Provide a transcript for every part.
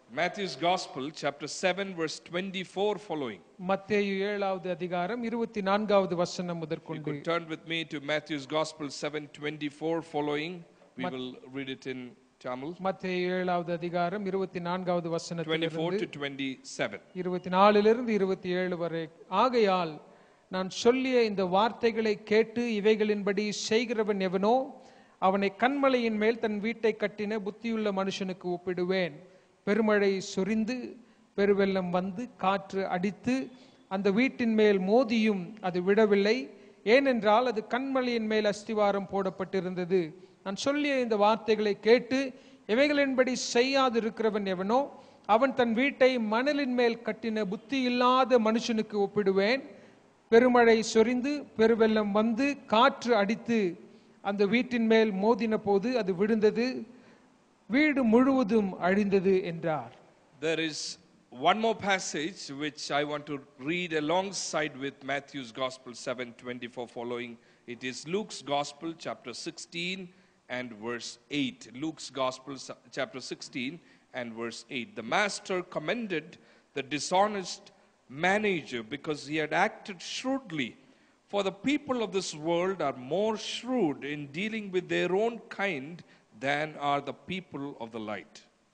Matthew's Gospel, chapter 7, verse 24 following. மத்தேயு ஏழாவது அதிகாரம் இருபத்தி நான்காவது வசனம் You முதற்கொண்டு could turn with me to Matthew's Gospel 7, 24 following. We will read it in Tamil. மத்தேயு ஏழாவது அதிகாரம் இருபத்தி நான்காவது வசனத்தில் 24 to 27. இருபத்தி நாலிலிருந்து இருபத்தி ஏழு வரை ஆகையால் நான் சொல்லிய இந்த வார்த்தைகளை கேட்டு இவைகளின்படி செய்கிறவன் எவனோ அவனை கண்மலையின் மேல் தன் வீட்டை கட்டின புத்தியுள்ள மனுஷனுக்கு ஒப்பிடுவேன் பெருமழை சொரிந்து பெருவெள்ளம் வந்து காற்று அடித்து அந்த வீட்டின் மேல் மோதியும் அது விடவில்லை ஏனென்றால் அது கண்மலையின் மேல் அஸ்திவாரம் போடப்பட்டிருந்தது நான் சொல்லிய இந்த வார்த்தைகளை கேட்டு இவைகளின்படி செய்யாதிருக்கிறவன் எவனோ அவன் தன் வீட்டை மணலின் மேல் கட்டின புத்தி இல்லாத மனுஷனுக்கு ஒப்பிடுவேன் பெருமழை சொரிந்து பெருவெள்ளம் வந்து காற்று அடித்து அந்த வீட்டின் மேல் மோதின போது அது விழுந்தது வீடு முழுவதும் அழிந்தது என்றார் There is one more passage which I want to read alongside with Matthew's Gospel 7 24 following. It is Luke's Gospel, chapter 16 and verse 8. Luke's Gospel, s- chapter 16 and verse 8. The master commended the dishonest manager because he had acted shrewdly. For the people of this world are more shrewd in dealing with their own kind than are the people of the light.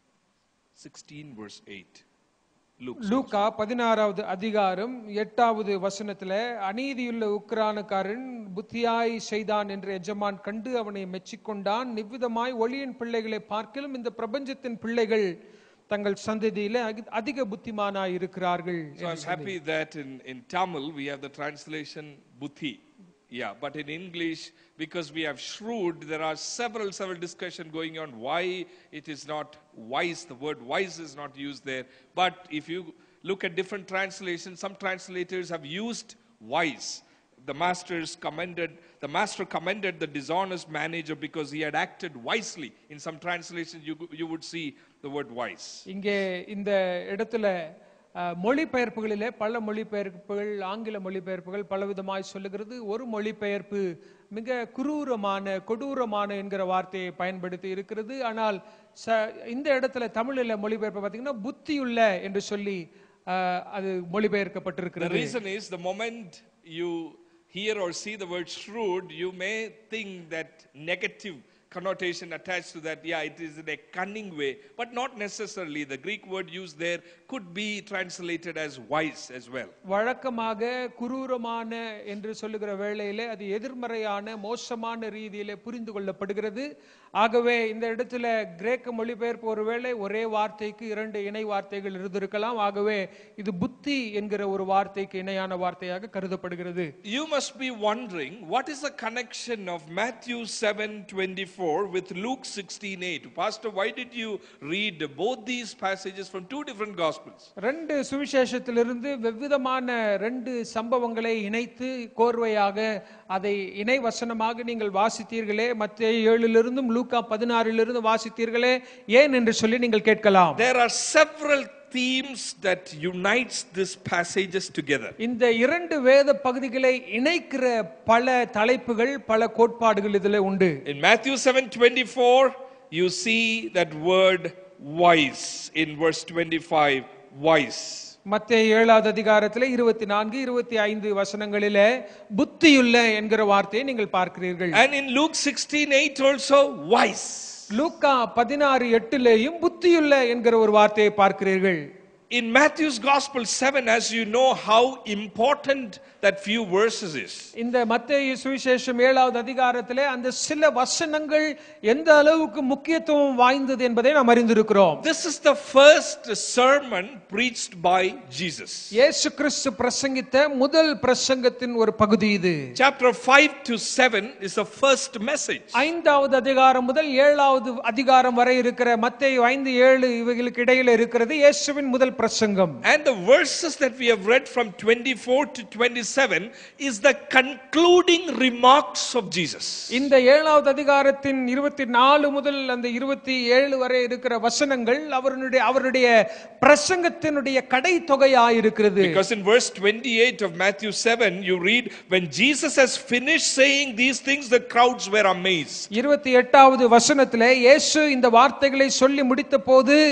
16 verse 8. Luke. லூக்கா பதினாறாவது அதிகாரம் எட்டாவது வசனத்துல அநீதியுள்ள உக்ரானக்காரன் புத்தியாய் செய்தான் என்று எஜமான் கண்டு அவனை மெச்சிக்கொண்டான் நிவ்விதமாய் ஒளியின் பிள்ளைகளை பார்க்கிலும் இந்த பிரபஞ்சத்தின் பிள்ளைகள் தங்கள் சந்ததியில அதி- அதிக புத்திமானாய் இருக்கிறார்கள் So I'm happy that in, in Tamil we have the translation buddhi. Yeah, but in English, because we have shrewd, there are several, several discussion going on why it is not wise. The word wise is not used there. But if you look at different translations, some translators have used wise. The masters commended, the master commended the dishonest manager because he had acted wisely. In some translations, you, you would see the word wise. இங்கே இந்த இடத்துல அஹ், மொழிபெயர்ப்புகளிலே பல மொழிபெயர்ப்புகள் ஆங்கில மொழிபெயர்ப்புகள் பலவிதமாய் சொல்லுகிறது ஒரு மொழிபெயர்ப்பு மிக குரூரமான கொடூரமான என்கிற வார்த்தையை பயன்படுத்தி இருக்கிறது ஆனால் ச இந்த இடத்துல தமிழில் மொழிபெயர்ப்பு பார்த்தீங்கன்னா புத்தியுள்ள என்று சொல்லி அஹ், அது The மொழிபெயர்க்கப்பட்டிருக்கிறது reason is the moment you hear or see the word shrewd, you may think that negative connotation attached to that. Yeah, it is in a cunning way, but not necessarily. The Greek word used there could be translated as wise as well. வழக்கமாக குரூரமான என்று சொல்லுகிற வேளையிலே அது எதிர்மறையான மோசமான ரீதியிலே புரிந்து கொள்ளப்படுகிறது ஆகவே இந்த இடத்துல கிரேக்க மொழிபெயர்ப்பு ஒருவேளை ஒரே வார்த்தைக்கு இரண்டு இணை வார்த்தைகள் இருந்திருக்கலாம் ஆகவே இது புத்தி என்கிற ஒரு வார்த்தைக்கு இணையான வார்த்தையாக கருதப்படுகிறது You must be wondering what is the connection of Matthew 7:24 with Luke 16:8. Pastor, why did you read both these passages from two different gospels? ரெண்டு சுவிசேஷத்திலிருந்து வெவ்விதமான ரெண்டு சம்பவங்களை இணைத்து கோர்வையாக அதை இணை வசனமாக நீங்கள் வாசித்தீர்களே மத்திய ஏழிலிருந்தும் லூக்கா பதினாறிலிருந்து வாசித்தீர்களே ஏன் என்று சொல்லி நீங்கள் கேட்கலாம் There are several themes that unites these passages together. இந்த இரண்டு வேத பகுதிகளை இணைக்கிற பல தலைப்புகள் பல கோட்பாடுகள் இதுல உண்டு In Matthew 7:24, you see that word wise in verse 25, wise. மத்திய ஏழாவது அதிகாரத்திலே இருபத்தி நான்கு இருபத்தி ஐந்து வசனங்களிலே புத்தியுள்ள என்கிற வார்த்தையை நீங்கள் பார்க்கிறீர்கள் And in Luke 16:8 also wise. லூக்கா பதினாறு எட்டிலேயும் புத்தியுள்ள என்கிற ஒரு வார்த்தையை பார்க்கிறீர்கள் In Matthew's Gospel 7, as you know how important that few verses is. இந்த மத்தேயு சுவிசேஷம் ஏழாவது அதிகாரத்திலே அந்த சில வசனங்கள் எந்த அளவுக்கு முக்கியத்துவம் வாய்ந்தது என்பதை நாம் அறிந்திருக்கிறோம் This is the first sermon preached by Jesus. இயேசு கிறிஸ்து பிரசங்கித்த முதல் பிரசங்கத்தின் ஒரு பகுதி இது Chapter 5 to 7 is the first message. ஐந்தாவது அதிகாரம் முதல் ஏழாவது அதிகாரம் வரை இருக்கிற மத்தேயு ஐந்து ஏழு இவைகளுக்கு இடையில இருக்கிறது இயேசுவின் முதல் பிரசங்கம் And the verses that we have read from 24 to 27 is the concluding remarks of Jesus. இந்த ஏழாவது அதிகாரத்தின் இருபத்தி நாலு முதல் அந்த இருபத்தி ஏழு வரை இருக்கிற வசனங்கள் அவருடைய அவருடைய பிரசங்கத்தினுடைய கடை தொகையாயிருக்கிறது Because in verse 28 of Matthew 7, you read, When Jesus has finished saying these things, the crowds were amazed. இருபத்தி எட்டாவது வசனத்திலே இயேசு இந்த வார்த்தைகளை சொல்லி முடித்த போது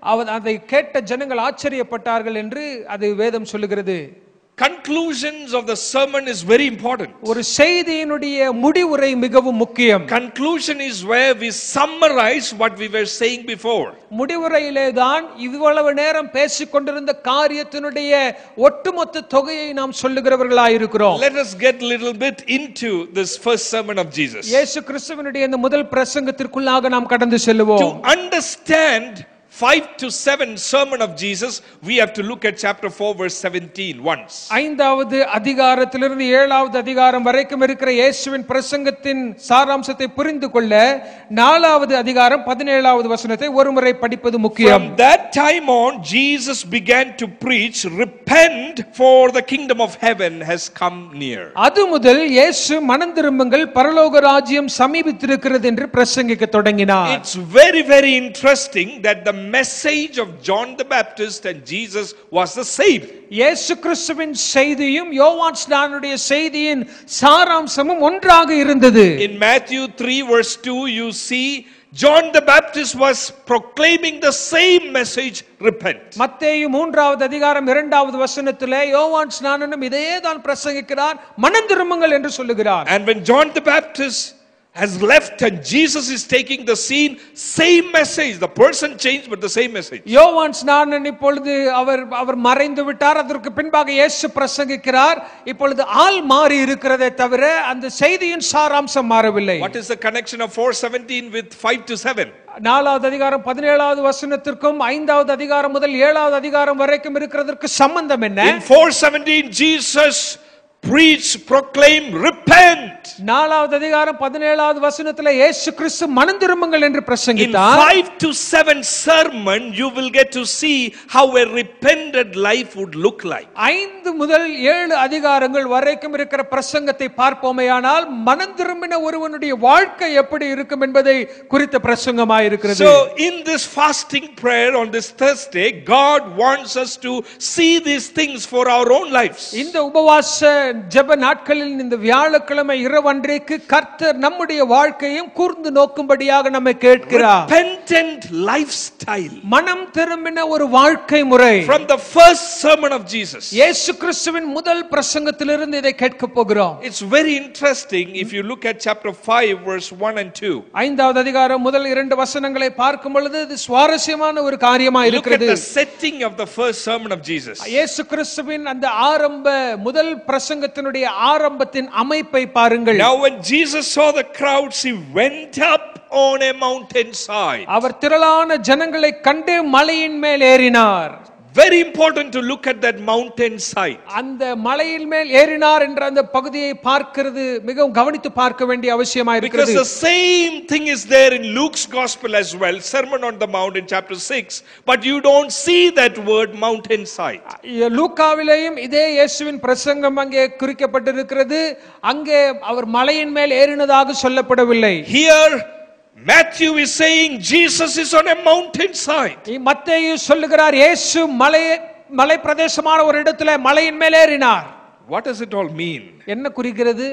அவர் அதை கேட்ட ஜனங்கள் ஆச்சரியப்பட்டார்கள் என்று அது வேதம் சொல்லுகிறது Conclusions of the sermon is very important. ஒரு செய்தியினுடைய முடிவுரை மிகவும் முக்கியம் Conclusion is where we summarize what we were saying before. முடிவுரையிலே தான் இவ்வளவு நேரம் பேசிக் கொண்டிருந்த காரியத்தினுடைய ஒட்டுமொத்த தொகையை நாம் சொல்லுகிறவர்களாயிருக்கிறோம் Let us get a little bit into this first sermon of Jesus. இயேசு கிறிஸ்துவனுடைய இந்த முதல் பிரசங்கத்திற்குள்ளாக நாம் கடந்து செல்லுவோம் To understand 5 to 7 sermon of Jesus, we have to look at chapter 4 verse 17 once. ஐந்தாவது அதிகாரத்திலிருந்து ஏழாவது அதிகாரம் வரைக்கும் இருக்கிற இயேசுவின் பிரசங்கத்தின் சாராம்சத்தை புரிந்து கொள்ள நாலாவது அதிகாரம் பதினேழாவது வசனத்தை ஒருமுறை படிப்பது முக்கியம் From that time on, Jesus began to preach, Repent, for the kingdom of heaven has come near. அது முதல் இயேசு மனம் திரும்புங்கள் பரலோக ராஜ்யம் சமீபித்திருக்கிறது என்று பிரசங்கிக்க தொடங்கினார் It's very, very interesting that the message of John the Baptist and Jesus was the same. இயேசு கிறிஸ்துவின் செய்தியும் யோவான் ஸ்நானுடைய செய்தியின் சாராம்சமும் ஒன்றாக இருந்தது In Matthew 3, verse 2, you see John the Baptist was proclaiming the same message repent. மத்தேயு மூன்றாவது அதிகாரம் இரண்டாவது வசனத்திலே யோவான் ஸ்நானனும் இதையே தான் பிரசங்கிக்கிறார் மனம் திரும்புங்கள் என்று சொல்லுகிறார் And when John the Baptist has left and Jesus is taking the scene, same message. The person changed, but the same message. யோவான் ஸ்நானன் இப்பொழுது அவர் அவர் மறைந்து விட்டார் அதற்கு பின்பாக இயேசு பிரசங்கிக்கிறார் இப்பொழுது ஆள் மாறி இருக்கிறதே தவிர அந்த செய்தியின் சாராம்சம் மாறவில்லை What is the connection of 417 with 5 to 7? நாலாவது அதிகாரம் பதினேழாவது வசனத்திற்கும் ஐந்தாவது அதிகாரம் முதல் ஏழாவது அதிகாரம் வரைக்கும் இருக்கிறதற்கு சம்பந்தம் என்ன In 417, Jesus preached, proclaimed, repent. நாலாவது அதிகாரம் பதினேழாவது வசனத்துல இயேசு கிறிஸ்து மனம் திரும்புங்கள் என்று In பிரசங்கித்தார் 5 to 7 sermon, you will get to see how a repented life would look like. ஐந்து முதல் ஏழு அதிகாரங்கள் வரைக்கும் இருக்கிற பிரசங்கத்தை பார்ப்போமேயானால் மனம் திரும்பின ஒருவனுடைய வாழ்க்கை எப்படி இருக்கும் என்பதை குறித்த பிரசங்கமாய் இருக்கிறது So, in this fasting prayer on this Thursday, God wants us to see these things for our own lives. இந்த உபவாச ஜெப நாட்களில் இந்த வியாழக்கிழமை இரவன்றைக்கு கர்த்தர் நம்முடைய வாழ்க்கையும் கூர்ந்து நோக்கும்படியாக நம்மை கேட்கிறார் Repentant lifestyle. மனம் திரும்பின ஒரு வாழ்க்கை முறை From the first sermon of Jesus. இயேசு கிறிஸ்துவின் முதல் பிரசங்கத்திலிருந்து இதை கேட்க போகிறோம் It's very interesting if you look at chapter 5, verse 1 and 2. ஐந்தாவது அதிகாரம் முதல் இரண்டு வசனங்களை பார்க்கும் பொழுது இது சுவாரஸ்யமான ஒரு காரியமா Look at இருக்கிறது the setting of the first sermon of Jesus. இயேசு கிறிஸ்துவின் அந்த ஆரம்ப முதல் பிரசங்கத்தினுடைய ஆரம்பத்தின் அமைப்பை பாருங்கள் Now, when Jesus saw the crowds, he went up on a mountainside. அவர் திரளான ஜனங்களை கண்டு மலையின் மேல் ஏறினார் Very important to look at that mountainside. அந்த மலையின் மேல் ஏறினார் என்ற அந்த பகுதியை பார்க்கிறது மிகவும் கவனித்து பார்க்க வேண்டிய அவசியமா Because இருக்கிறது the same thing is there in Luke's gospel as well, Sermon on the Mount in chapter 6, but you don't see that word mountainside. லூக்காவிலேயும் இதே இயேசுவின் பிரசங்கம் அங்கே குறிக்கப்பட்டிருக்கிறது அங்கே அவர் மலையின் மேல் ஏறினதாக சொல்லப்படவில்லை Here, Matthew is saying Jesus is on a mountainside. மத்தேயு சொல்லுகிறார் இயேசு மலை மலை பிரதேசமான ஒரு இடத்துல மலையின் மேல் ஏறினார் What does it all mean? என்ன குறிக்கிறது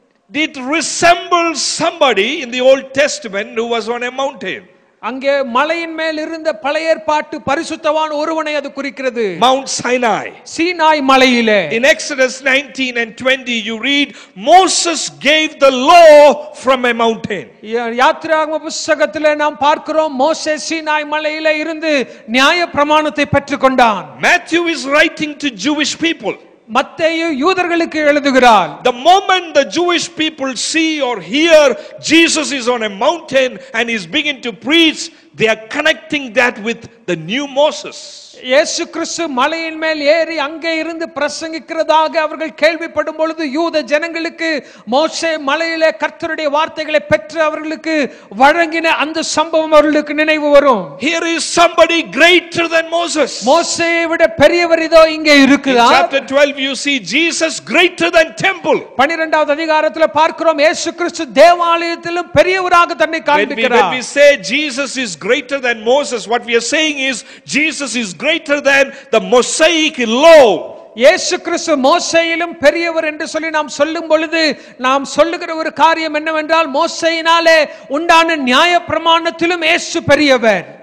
It resembles somebody in the Old Testament who was on a mountain. அங்கே மலையின் மேல் இருந்த பழைய ஏற்பாட்டு பரிசுத்தவான் ஒருவனை அது குறிக்கிறது Mount Sinai. சீனாய் மலையிலே In Exodus 19 and 20, you read, Moses gave the law from a mountain. யா- யாத்திராகம புஸ்தகத்திலே நாம் பார்க்கிறோம் மோசே சீனாய் மலையிலே இருந்து நியாய பிரமாணத்தை பெற்றுக்கொண்டான் Matthew is writing to Jewish people. மத்தேயு யூதர்களுக்கு எழுதுகிறார் The moment the Jewish people see or hear Jesus is on a mountain and is beginning to preach, they are connecting that with the new Moses. இயேசு கிறிஸ்து மலையின் மேல் ஏறி அங்கே இருந்து பிரசங்கிக்கிறதாக அவர்கள் கேள்விப்படும் பொழுது யூத ஜனங்களுக்கு மோசே மலையிலே கர்த்தருடைய வார்த்தைகளை பெற்று அவர்களுக்கு வழங்கின அந்த சம்பவம் அவர்களுக்கு நினைவு வரும் Here is somebody greater than Moses. மோசேயை விட பெரியவர் இதோ இங்கே In இருக்குதா chapter 12, you see Jesus greater than temple. பனிரெண்டாவது அதிகாரத்துல பார்க்கிறோம் இயேசு கிறிஸ்து தேவாலயத்திலும் பெரியவராக தன்னை When we, when காண்பிக்கிறார் we say Jesus is greater than Moses, what we are saying is Jesus is greater than the Mosaic law. இயேசு கிறிஸ்து மோசையிலும் பெரியவர் என்று சொல்லி நாம் சொல்லும் பொழுது நாம் சொல்லுகிற ஒரு காரியம் என்னவென்றால் மோசையினாலே உண்டான நியாய பிரமாணத்திலும் இயேசு பெரியவர்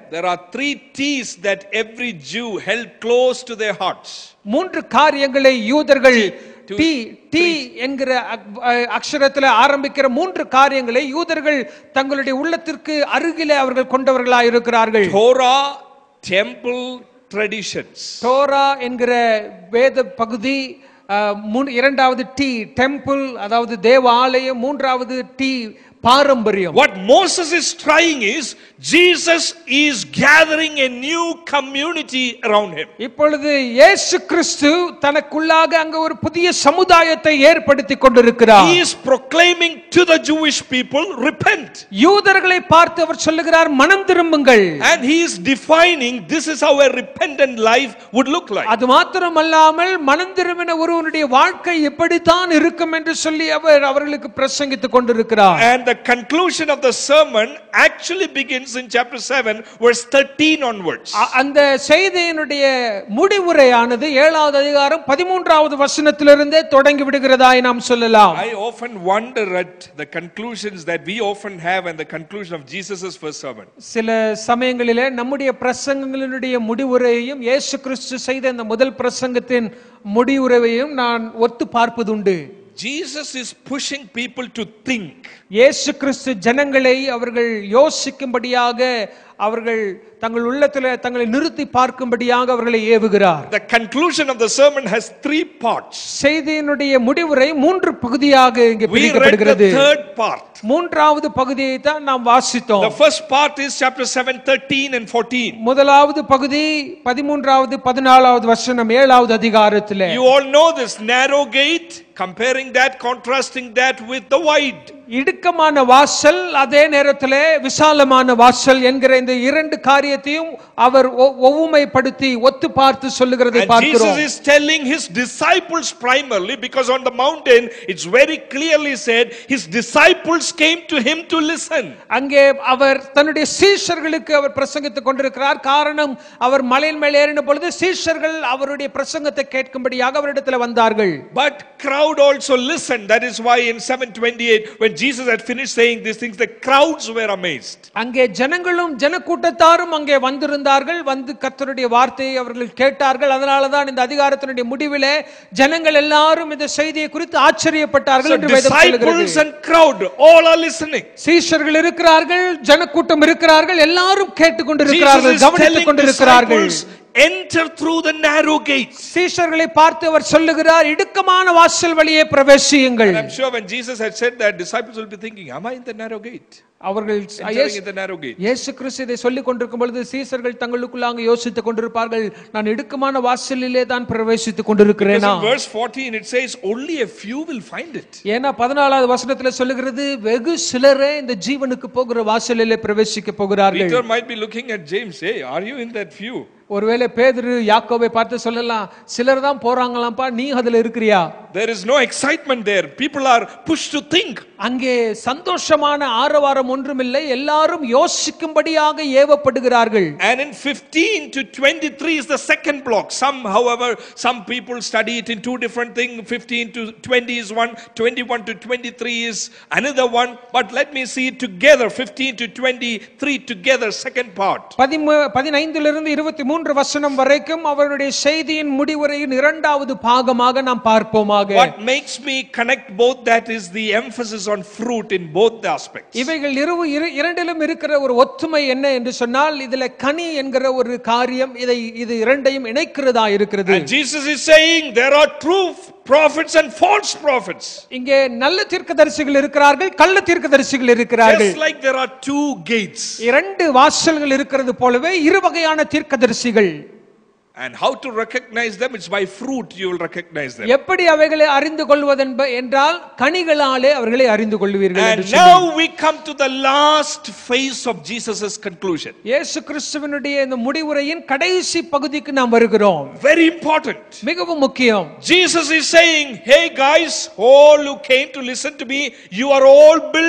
there are three T's that every Jew held close to their hearts. மூன்று காரியங்களை யூதர்கள் Two- டி டி என்கிற அக்- அஹ் அக்ஷரத்துல ஆரம்பிக்கிற மூன்று காரியங்களை யூதர்கள் தங்களுடைய உள்ளத்திற்கு அருகிலே அவர்கள் கொண்டவர்களாய் இருக்கிறார்கள் Torah, temple, traditions. டோரா என்கிற வேத பகுதி அஹ், மூன்- இரண்டாவது டி டெம்பிள் அதாவது தேவ ஆலயம் மூன்றாவது டி பாரம்பரியம் What Moses is trying is Jesus is gathering a new community around him. இப்பொழுது இயேசு கிறிஸ்து தனக்குள்ளாக அங்க ஒரு புதிய சமுதாயத்தை ஏற்படுத்தி கொண்டிருக்கிறார் He is proclaiming to the Jewish people, repent. யூதர்களை பார்த்து அவர் சொல்லுகிறார் மனம் திரும்புங்கள் And he is defining this is how a repentant life would look like. அது மாத்திரமல்லாமல் மனம் திரும்பின ஒருவனுடைய வாழ்க்கை எப்படித்தான் இருக்கும் என்று சொல்லி அவர் அவர்களுக்கு பிரசங்கித்துக் கொண்டிருக்கிறார் And the conclusion of the sermon actually begins in chapter 7, verse 13 onwards. அ- அந்த செய்தியினுடைய முடிவுரையானது ஏழாவது அதிகாரம் பதிமூன்றாவது வசனத்திலிருந்தே தொடங்கி விடுகிறதாய் நாம் சொல்லலாம் I often wonder at the conclusions that we often have and the conclusion of Jesus' first sermon. சில சமயங்களிலே நம்முடைய பிரசங்கங்களினுடைய முடிவுரையையும் இயேசு கிறிஸ்து செய்த இந்த முதல் பிரசங்கத்தின் முடிவுரையையும் நான் ஒத்து பார்ப்பதுண்டு Jesus is pushing people to think. இயேசு கிறிஸ்து ஜனங்களை அவர்கள் யோசிக்கும்படியாக அவர்கள் தங்கள் உள்ளத்தில் தங்களை நிறுத்தி பார்க்கும்படியாக அவர்களை ஏவுகிறார் The conclusion of the sermon has three parts. செய்தியினுடைய முடிவுரை மூன்று பகுதியாக இங்கே We read பிரிக்கப்படுகிறது the third part. மூன்றாவது பகுதியை தான் நாம் வாசித்தோம் The first part is chapter 7, 13 and 14. முதலாவது பகுதி பதிமூன்றாவது பதினாலாவது வசனம் ஏழாவது அதிகாரத்திலே You all know this narrow gate, comparing that, contrasting that with the wide. இடுக்கமான வாசல் அதே நேரத்திலே விசாலமான வாசல் என்கிற இந்த இரண்டு காரியத்தையும் அவர் ஒ- ஒவ்வுமைப்படுத்தி ஒத்து பார்த்து சொல்லுகிறதை And Jesus பார்க்கிறோம் is telling his disciples primarily because on the mountain it's very clearly said his disciples came to him to listen. அங்கே அவர் தன்னுடைய சீஷர்களுக்கு அவர் பிரசங்கித்துக் கொண்டிருக்கிறார் காரணம் அவர் மலையின் மேல் ஏறின பொழுது சீஷர்கள் அவருடைய பிரசங்கத்தை கேட்கும்படியாக அவரிடத்தில் வந்தார்கள் But crowd also listened. That is why in 728 when Jesus had finished saying these things the crowds were amazed. அங்கே ஜனங்களும் ஜனக்கூட்டத்தாரும் அங்கே வந்திருந்தார்கள் வந்து கர்த்தருடைய வார்த்தையை அவர்கள் கேட்டார்கள் அதனால தான் இந்த அதிகாரத்தினுடைய முடிவிலே ஜனங்கள் எல்லாரும் இந்த செய்தியை குறித்து ஆச்சரியப்பட்டார்கள் So என்று வேதம் disciples சொல்லுகிறது and crowd all are listening. சீஷர்கள் இருக்கிறார்கள் ஜனக்கூட்டம் இருக்கிறார்கள் எல்லாரும் Jesus கேட்டுக்கொண்டிருக்கிறார்கள் is கவனித்துக் telling கொண்டிருக்கிறார்கள் disciples enter through the narrow gates. சீஷர்களை பார்த்து அவர் சொல்லுகிறார் இடுக்கமான வாசல் வழியே பிரவேசியுங்கள் And I'm sure when Jesus had said that, disciples will be thinking, Am I in the narrow gate? அவர்கள் Entering in the narrow gate. இயேசு கிறிஸ்து இதை சொல்லிக் கொண்டிருக்கும் பொழுது சீசர்கள் தங்களுக்குள்ளாக யோசித்துக் கொண்டிருப்பார்கள் நான் இடுக்கமான வாசலிலே தான் பிரவேசித்துக் Because கொண்டிருக்கிறேனா in verse 14 it says, Only a few will find it. ஏன்னா பதினாலாவது வசனத்துல சொல்லுகிறது வெகு சிலரே இந்த ஜீவனுக்கு போகிற வாசலிலே பிரவேசிக்க போகிறார்கள் Peter might be looking at James, Hey, are you in that few? ஒருவேளை பேதுரு யாக்கோவை பார்த்து சொல்லலாம் சிலர் தான் போறாங்களாம்ப்பா நீ அதுல இருக்கிறியா There is no excitement there. People are pushed to think. அங்கே சந்தோஷமான ஆரவாரம் ஒன்றுமில்லை எல்லாரும் யோசிக்கும்படியாக ஏவப்படுகிறார்கள் And in 15 to 23 is the second block. Some, however, some people study it in two different things. 15 to 20 is one, 21 to 23 is another one. But let me see it together 15 to 23 together, second part. பதிமூ பதினைந்திலிருந்து இருபத்தி மூன்று வசனம் வரைக்கும் அவருடைய செய்தியின் முடிவுரையின் இரண்டாவது பாகமாக நாம் பார்ப்போமாக What makes me connect both that is the emphasis on fruit in both the aspects. இவைகள் இரு இரு- இரண்டிலும் இருக்கிற ஒரு ஒற்றுமை என்ன என்று சொன்னால் இதுல கனி என்கிற ஒரு காரியம் இதை இது இரண்டையும் இணைக்கிறதா இருக்கிறது And Jesus is saying there are true prophets and false prophets. இங்கே நல்ல தீர்க்கதரிசிகள் இருக்கிறார்கள் கள்ள தீர்க்கதரிசிகள் இருக்கிறார்கள் Just like there are two gates. இரண்டு வாசல்கள் இருக்கிறது போலவே இரு வகையான தீர்க்கதரிசிகள் And how to recognize them? It's by fruit you will recognize them. எப்படி அவைகளை அறிந்து கொள்வதென்ப என்றால் கனிகளாலே அவர்களை அறிந்து கொள்வீர்கள் என்று And சொல்லி. now we come to the last phase of Jesus' conclusion. இயேசு கிறிஸ்துவனுடைய இந்த முடிவுரையின் கடைசி பகுதிக்கு நாம் வருகிறோம் Very important. மிகவும் முக்கியம் Jesus is saying, Hey guys, all who came to listen to me, you are all building.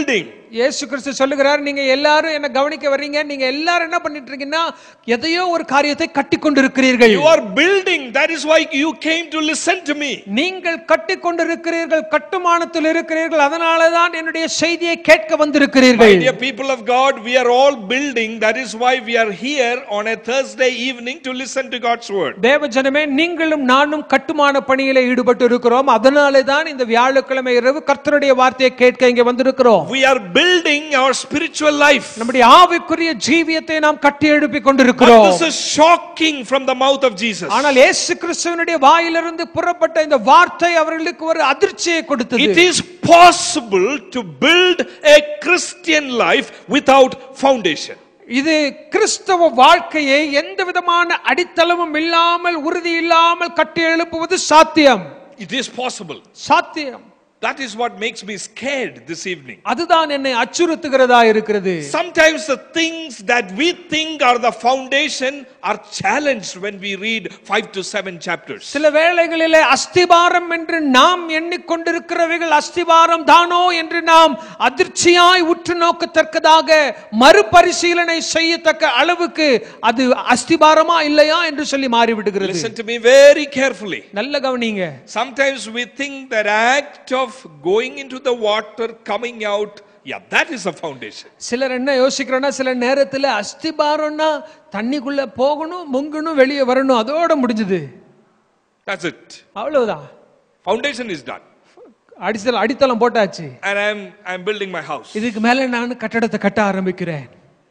இயேசு கிறிஸ்து சொல்லுகிறார் நீங்க எல்லாரும் என்ன கவனிக்க வர்றீங்க நீங்க எல்லாரும் என்ன பண்ணிட்டு இருக்கீங்கன்னா எதையோ ஒரு காரியத்தை கட்டி கொண்டிருக்கிறீர்கள் You are building. That is why you came to listen to me. நீங்கள் கட்டி கொண்டிருக்கிறீர்கள் கட்டுமானத்தில் இருக்கிறீர்கள் அதனால தான் என்னுடைய செய்தியை கேட்க My வந்திருக்கிறீர்கள் dear people of God, we are all building. That is why we are here on a Thursday evening to listen to God's word. தேவ ஜனமே நீங்களும் நானும் கட்டுமான பணியில ஈடுபட்டு இருக்கிறோம் அதனாலே தான் இந்த வியாழக்கிழமை இரவு கர்த்தருடைய வார்த்தையை கேட்க இங்க வந்திருக்கிறோம் We are building our spiritual life. நம்முடைய ஆவிக்குரிய ஜீவியத்தை நாம் கட்டி எழுப்பி But கொண்டிருக்கிறோம் this is shocking from the mouth of Jesus. ஆனால் இயேசு கிறிஸ்துவனுடைய வாயிலிருந்து புறப்பட்ட இந்த வார்த்தை அவர்களுக்கு ஒரு அதிர்ச்சியை கொடுத்தது It is possible to build a Christian life without foundation. இது கிறிஸ்தவ வாழ்க்கையை எந்த விதமான அடித்தளமும் இல்லாமல் உறுதி இல்லாமல் கட்டி எழுப்புவது சாத்தியம் It is possible. சாத்தியம் That is what makes me scared this evening. அதுதான் என்னை அச்சுறுத்துகிறதா இருக்கிறது Sometimes the things that we think are the foundation are challenged when we read five to seven chapters. சில வேளைகளிலே அஸ்திபாரம் என்று நாம் எண்ணிக்கொண்டிருக்கிறவைகள் அஸ்திபாரம் தானோ என்று நாம் அதிர்ச்சியாய் உற்று நோக்கத்தக்கதாக மறுபரிசீலனை செய்யத்தக்க அளவுக்கு அது அஸ்திபாரமா இல்லையா என்று சொல்லி மாறிவிடுகிறது Listen to me very carefully. நல்ல கவனிங்க Sometimes we think that act of going into the water, coming out, yeah, that is a foundation. சிலர் என்ன யோசிக்கிறோன்னா சில நேரத்துல அஸ்திபாரம்னா தண்ணிக்குள்ள போகணும் முங்கணும் வெளியே வரணும் அதோட முடிஞ்சது That's it. அவ்வளவுதான் Foundation is done. அடித்தளம் அடித்தளம் போட்டாச்சு And I'm, I'm building my house. இதுக்கு மேல நான் கட்டடத்தை கட்ட ஆரம்பிக்கிறேன்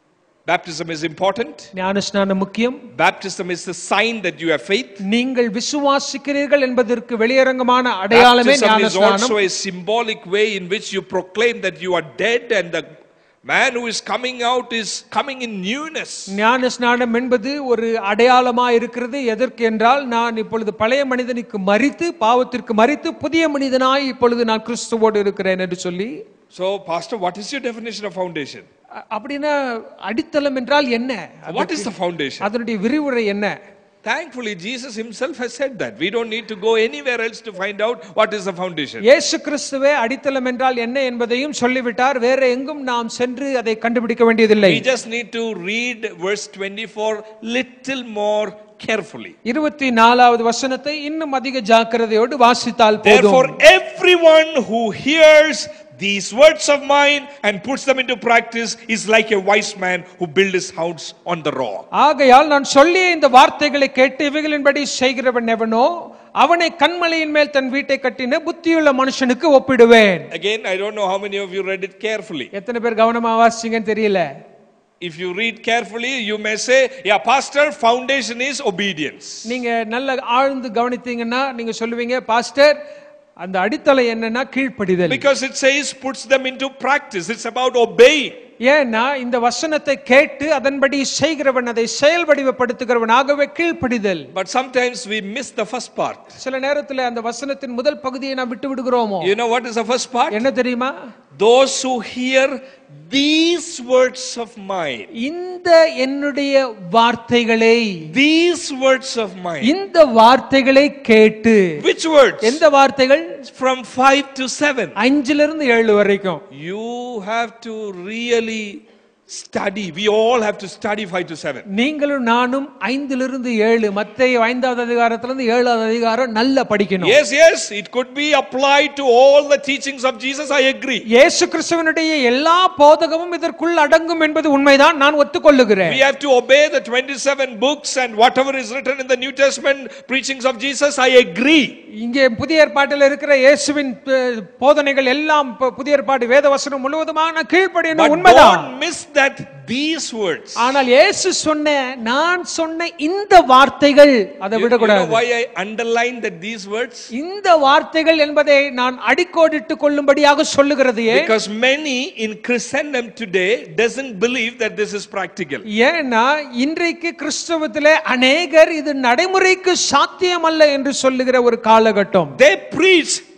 Baptism is important. ஞானஸ்நானம் முக்கியம் Baptism is the sign that you have faith. நீங்கள் விசுவாசிக்கிறீர்கள் என்பதற்கு வெளியரங்கமான அடையாளமே Baptism is ஞானஸ்நானம் also a symbolic way in which you proclaim that you are dead and the man who is coming out is coming in newness. ஞானஸ்நானம் என்பது ஒரு அடையாளமா இருக்கிறது எதற்கு என்றால் நான் இப்பொழுது பழைய மனிதனுக்கு மறித்து பாவத்திற்கு மறித்து புதிய மனிதனாய் இப்பொழுது நான் கிறிஸ்துவோடு இருக்கிறேன் என்று சொல்லி So, Pastor, what is your definition of foundation? அ- அப்படின்னா அடித்தளம் என்றால் என்ன What is the foundation? அதனுடைய விரிவுரை என்ன Thankfully, Jesus himself has said that. We don't need to go anywhere else to find out what is the foundation. இயேசு கிறிஸ்துவே அடித்தளம் என்றால் என்ன என்பதையும் சொல்லிவிட்டார் வேற எங்கும் நாம் சென்று அதை கண்டுபிடிக்க வேண்டியதில்லை We just need to read verse 24 little more carefully. இருபத்தி நாலாவது வசனத்தை இன்னும் அதிக ஜாக்கிரதையோடு வாசித்தால் Therefore, போதும் everyone who hears these words of mine and puts them into practice is like a wise man who built his house on the rock. ஆகையால் நான் சொல்லிய இந்த வார்த்தைகளை கேட்டு இவைகளின்படி செய்கிறவன் எவனோ அவனை கண்மலையின் மேல் தன் வீட்டை கட்டின புத்தியுள்ள மனுஷனுக்கு ஒப்பிடுவேன் Again, I don't know how many of you read it carefully. எத்தனை பேர் கவனமா வாசிச்சீங்கன்னு தெரியல If you read carefully, you may say, Yeah, Pastor, foundation is obedience. நீங்க நல்ல ஆழ்ந்து கவனித்தீங்கன்னா நீங்க சொல்லுவீங்க பாஸ்டர் அந்த அடித்தளம் என்னன்னா கீழ்ப்படிதல் Because it says, puts them into practice. It's about obeying. ஏன்னா இந்த வசனத்தை கேட்டு அதன்படி செய்கிறவன் அதை செயல் வடிவப்படுத்துகிறவன் ஆகவே கீழ்ப்படிதல் But sometimes we miss the first part. சில நேரத்துல அந்த வசனத்தின் முதல் பகுதியை நாம் விட்டு விடுகிறோமோ You know what is the first part? என்ன தெரியுமா Those who hear these words of mine, இந்த என்னுடைய வார்த்தைகளை these words of mine. இந்த வார்த்தைகளை கேட்டு Which words? எந்த வார்த்தைகள் From 5 to 7. அஞ்சுல இருந்து ஏழு வரைக்கும் You have to really study. We all have to study 5 to 7. நீங்களும் நானும் ஐந்திலிருந்து ஏழு மத்திய ஐந்தாவது அதிகாரத்திலிருந்து ஏழாவது அதிகாரம் நல்லா படிக்கணும் Yes, yes, it could be applied to all the teachings of Jesus. I agree. இயேசு கிறிஸ்துவனுடைய எல்லா போதகமும் இதற்குள் அடங்கும் என்பது உண்மைதான் நான் ஒத்துக்கொள்ளுகிறேன் We have to obey the 27 books and whatever is written in the New Testament preachings of Jesus. I agree. இங்கே புதிய ஏற்பாட்டில் இருக்கிற இயேசுவின் அஹ், போதனைகள் எல்லாம் பு- புதிய ஏற்பாடு வேத வசனம் முழுவதுமாக நான் கீழ்ப்படியணும் But உண்மைதான் don't miss that these words. ஆனால் இயேசு சொன்ன நான் சொன்ன இந்த வார்த்தைகள் அதை You, you know விடக்கூடாது why I underline that these words? இந்த வார்த்தைகள் என்பதை நான் அடிக்கோடிட்டு கொள்ளும்படியாக சொல்லுகிறது ஏன் Because many in Christendom today doesn't believe that this is practical. ஏன்னா இன்றைக்கு கிறிஸ்தவத்திலே அநேகர் இது நடைமுறைக்கு சாத்தியமல்ல என்று சொல்லுகிற ஒரு காலகட்டம் They preach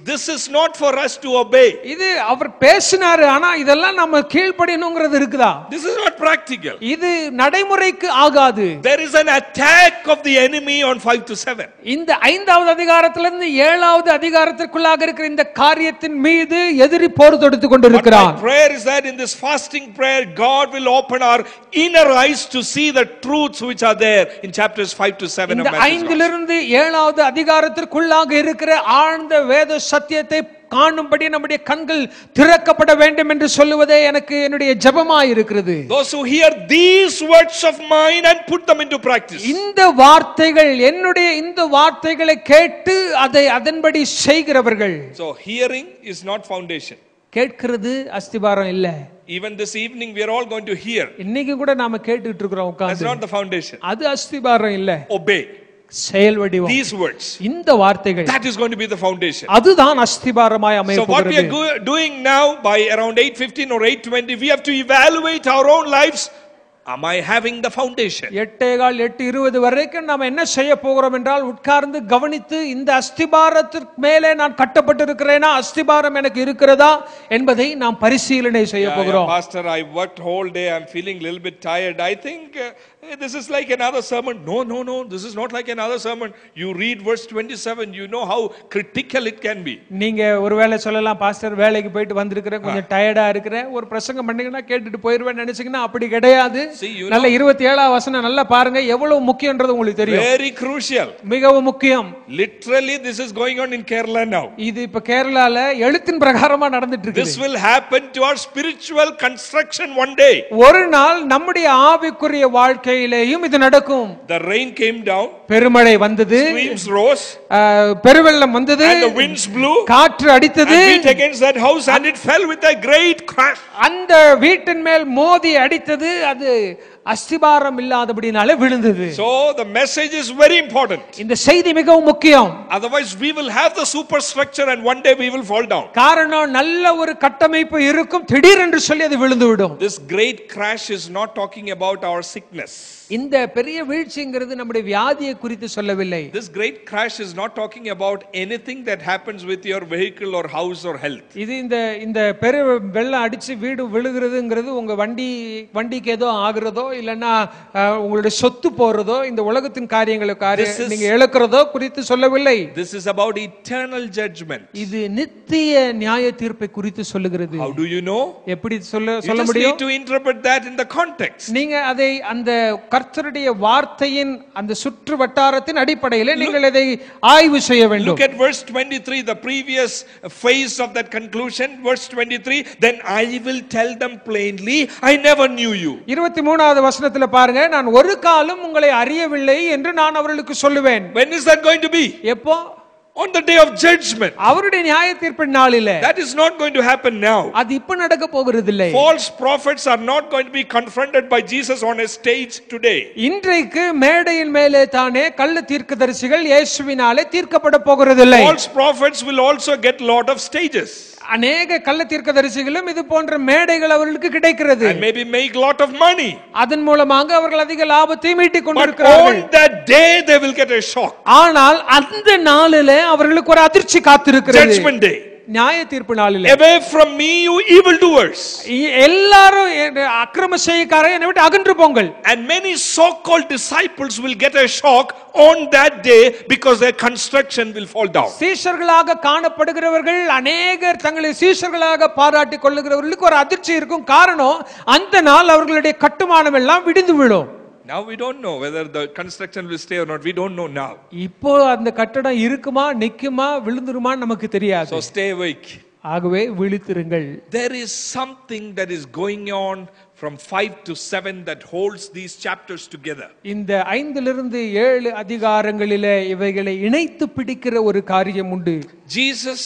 This is not for us to obey. இது அவர் பேசினாரு ஆனா இதெல்லாம் நம்ம கீழ்ப்படியணுங்கிறது இருக்குதா This is not practical. இது நடைமுறைக்கு ஆகாது There is an attack of the enemy on 5 to 7. இந்த ஐந்தாவது அதிகாரத்திலிருந்து ஏழாவது அதிகாரத்திற்குள்ளாக இருக்கிற இந்த காரியத்தின் மீது எதிரி போர் தொடுத்து But கொண்டிருக்கிறான் my prayer is that in this fasting prayer, God will open our inner eyes to see the truths which are there in chapters 5 to 7 of இந்த Matthew's Gospel. ஐந்திலிருந்து ஏழாவது அதிகாரத்திற்குள்ளாக இருக்கிற ஆழ்ந்த வேத சத்தியத்தை காணும்படி நம்முடைய கண்கள் திறக்கப்பட வேண்டும் என்று சொல்லுவதே எனக்கு என்னுடைய ஜெபமாய் இருக்கிறது Those who hear these words of mine and put them into practice. இந்த வார்த்தைகள் என்னுடைய இந்த வார்த்தைகளை கேட்டு அதை அதன்படி செய்கிறவர்கள் So, hearing is not foundation. கேட்கிறது அஸ்திபாரம் இல்ல Even this evening, we are all going to hear. இன்னைக்கு கூட நாம கேட்டுட்டு இருக்கிறோம் That's உட்கார்ந்து not the foundation. அது அஸ்திபாரம் இல்ல Obey செயல் வடிவம் these words. இந்த வார்த்தைகள் That is going to be the foundation. அதுதான் அஸ்திபாரமாய் அமைய So what we போகிறது are go- doing now by around 8:15 or 8:20, we have to evaluate our own lives. Am I having the foundation? எட்டே கால் எட்டு இருபது வரைக்கும் நாம் என்ன செய்ய போகிறோம் என்றால் உட்கார்ந்து கவனித்து இந்த அஸ்திபாரத்திற்கு மேலே நான் கட்டப்பட்டிருக்கிறேனா அஸ்திபாரம் எனக்கு இருக்கிறதா என்பதை நாம் பரிசீலனை செய்ய Yeah, yeah, போகிறோம் Pastor, I worked whole day. I'm feeling a little bit tired. I think uh, this is like another sermon. No, no, no. This is not like another sermon. You read verse 27. You know how critical it can be. நீங்க ஒருவேளை சொல்லலாம் pastor வேலைக்கு போயிட்டு வந்திருக்கிறேன் கொஞ்சம் டயர்டா இருக்கிறேன் ஒரு பிரசங்கம் பண்ணீங்கன்னா கேட்டுட்டு போயிருவேன் நினைச்சீங்கன்னா அப்படி கிடையாது See, you நல்ல இருபத்தி ஏழாம் வசனம் நல்லா பாருங்க எவ்வளவு முக்கியன்றது உங்களுக்கு தெரியும் Very crucial. மிகவும் முக்கியம் Literally, this is going on in Kerala now. இது இப்ப கேரளால எழுத்தின் பிரகாரமா நடந்துட்டு இருக்கு This will happen to our spiritual construction one day. ஒரு நாள் நம்முடைய ஆவிக்குரிய வாழ்க்கையிலேயும் இது நடக்கும் The rain came down, பெருமழை வந்தது streams rose, ஆஹ், பெருவெள்ளம் வந்தது and the winds blew காற்று and அடித்தது beat against that house, and it fell with a great crash. அந்த வீட்டின் மேல் மோதி அடித்தது அது அஸ்திபாரம் இல்லாதபடினால விழுந்தது So, the message is very important. இந்த செய்தி மிகவும் முக்கியம் Otherwise, we will have the superstructure and one day we will fall down. காரணம் நல்ல ஒரு கட்டமைப்பு இருக்கும் திடீரென்று சொல்லி அது விழுந்து விடும் This great crash is not talking about our sickness. இந்த பெரிய வீழ்ச்சிங்கிறது நம்முடைய வியாதியை குறித்து சொல்லவில்லை This great crash is not talking about anything that happens with your vehicle or house or health. இது இந்த இந்த பெரு வெள்ளம் அடிச்சு வீடு விழுகிறதுங்கிறது உங்க வண்டி வண்டிக்கு ஏதோ ஆகுறதோ இல்லைன்னா அஹ், உங்களுடைய சொத்து போறதோ இந்த உலகத்தின் காரியங்களை This காரியம் is- நீங்க இழக்கிறதோ குறித்து சொல்லவில்லை This is about eternal judgment. இது நித்திய நியாய தீர்ப்பை குறித்து சொல்லுகிறது How do you know? எப்படி சொல்ல You சொல்ல just முடியும் need to interpret that in the context. நீங்க அதை அந்த கர்த்தருடைய வார்த்தையின் அந்த சுற்று வட்டாரத்தின் அடிப்படையில் நீங்கள் இதை ஆய்வு செய்ய வேண்டும் Look at verse 23, the previous phase of that conclusion. Verse 23, then I will tell them plainly, I never knew you. இருபத்தி மூணாவது வசனத்துல பாருங்க நான் ஒரு காலம் உங்களை அறியவில்லை என்று நான் அவர்களுக்கு சொல்லுவேன் When is that going to be? எப்போ On the day of judgment. அவருடைய நியாய தீர்ப்பின் நாளில That is not going to happen now. அது இப்ப நடக்க போகிறதில்லை False prophets are not going to be confronted by Jesus on a stage today. இன்றைக்கு மேடையின் மேலே தானே கள்ள தீர்க்கதரிசிகள் இயேசுவினாலே தீர்க்கப்பட போகிறதில்லை False prophets will also get lot of stages அநேக கள்ள தீர்க்கதரிசிகளும் இது போன்ற மேடைகள் அவர்களுக்கு கிடைக்கிறது and maybe make lot of money. அதன் மூலமாக அவர்கள் அதிக லாபத்தை மீட்டிக் But கொண்டிருக்கிறார்கள் on that day, they will get a shock. ஆனால் அந்த நாளிலே அவர்களுக்கு ஒரு அதிர்ச்சி காத்திருக்கிறது Judgment day. நியாய தீர்ப்பு நாளிலே Away from me, you evildoers. இ- எல்லாரும் என் அக்கிரம செய்யக்காரன் என்னை விட்டு அகன்று போங்கள் And many so called disciples will get a shock on that day because their construction will fall down. சீஷர்களாக காணப்படுகிறவர்கள் அநேகர் தங்களை சீஷர்களாக பாராட்டிக் கொள்ளுகிறவர்களுக்கு ஒரு அதிர்ச்சி இருக்கும் காரணம் அந்த நாள் அவர்களுடைய கட்டுமானம் எல்லாம் விடிந்து விடும் Now we don't know whether the construction will stay or not. We don't know now. இப்போ அந்த கட்டடம் இருக்குமா நிக்குமா விழுந்துருமான்னு நமக்கு தெரியாது So stay awake. ஆகவே விழித்திருங்கள் There is something that is going on from 5 to 7 that holds these chapters together. இந்த ஐந்திலிருந்து ஏழு அதிகாரங்களிலே இவைகளை இணைத்து பிடிக்கிற ஒரு காரியம் உண்டு Jesus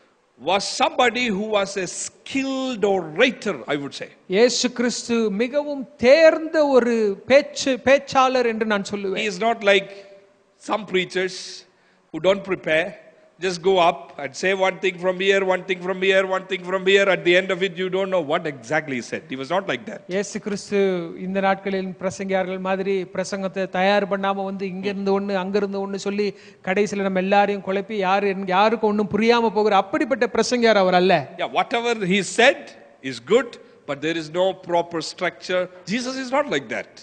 was somebody who was a skilled orator, I would say. இயேசு கிறிஸ்து மிகவும் தேர்ந்த ஒரு பேச்சு பேச்சாளர் என்று நான் He சொல்லுவேன் is not like some preachers who don't prepare, just go up and say one thing from here, one thing from here, one thing from here. At the end of it, you don't know what exactly he said. He was not like that. இயேசு கிறிஸ்து இந்த நாட்களில் பிரசங்கியார்கள் மாதிரி பிரசங்கத்தை தயார் பண்ணாம வந்து இங்க இருந்து ஒண்ணு அங்க இருந்து ஒண்ணு சொல்லி கடைசியில நம்ம எல்லாரையும் குழப்பி யாரு யாருக்கும் ஒண்ணும் புரியாம போகிற அப்படிப்பட்ட பிரசங்கியார் அவர் அல்ல Yeah, whatever he said is good, but there is no proper structure. Jesus is not like that.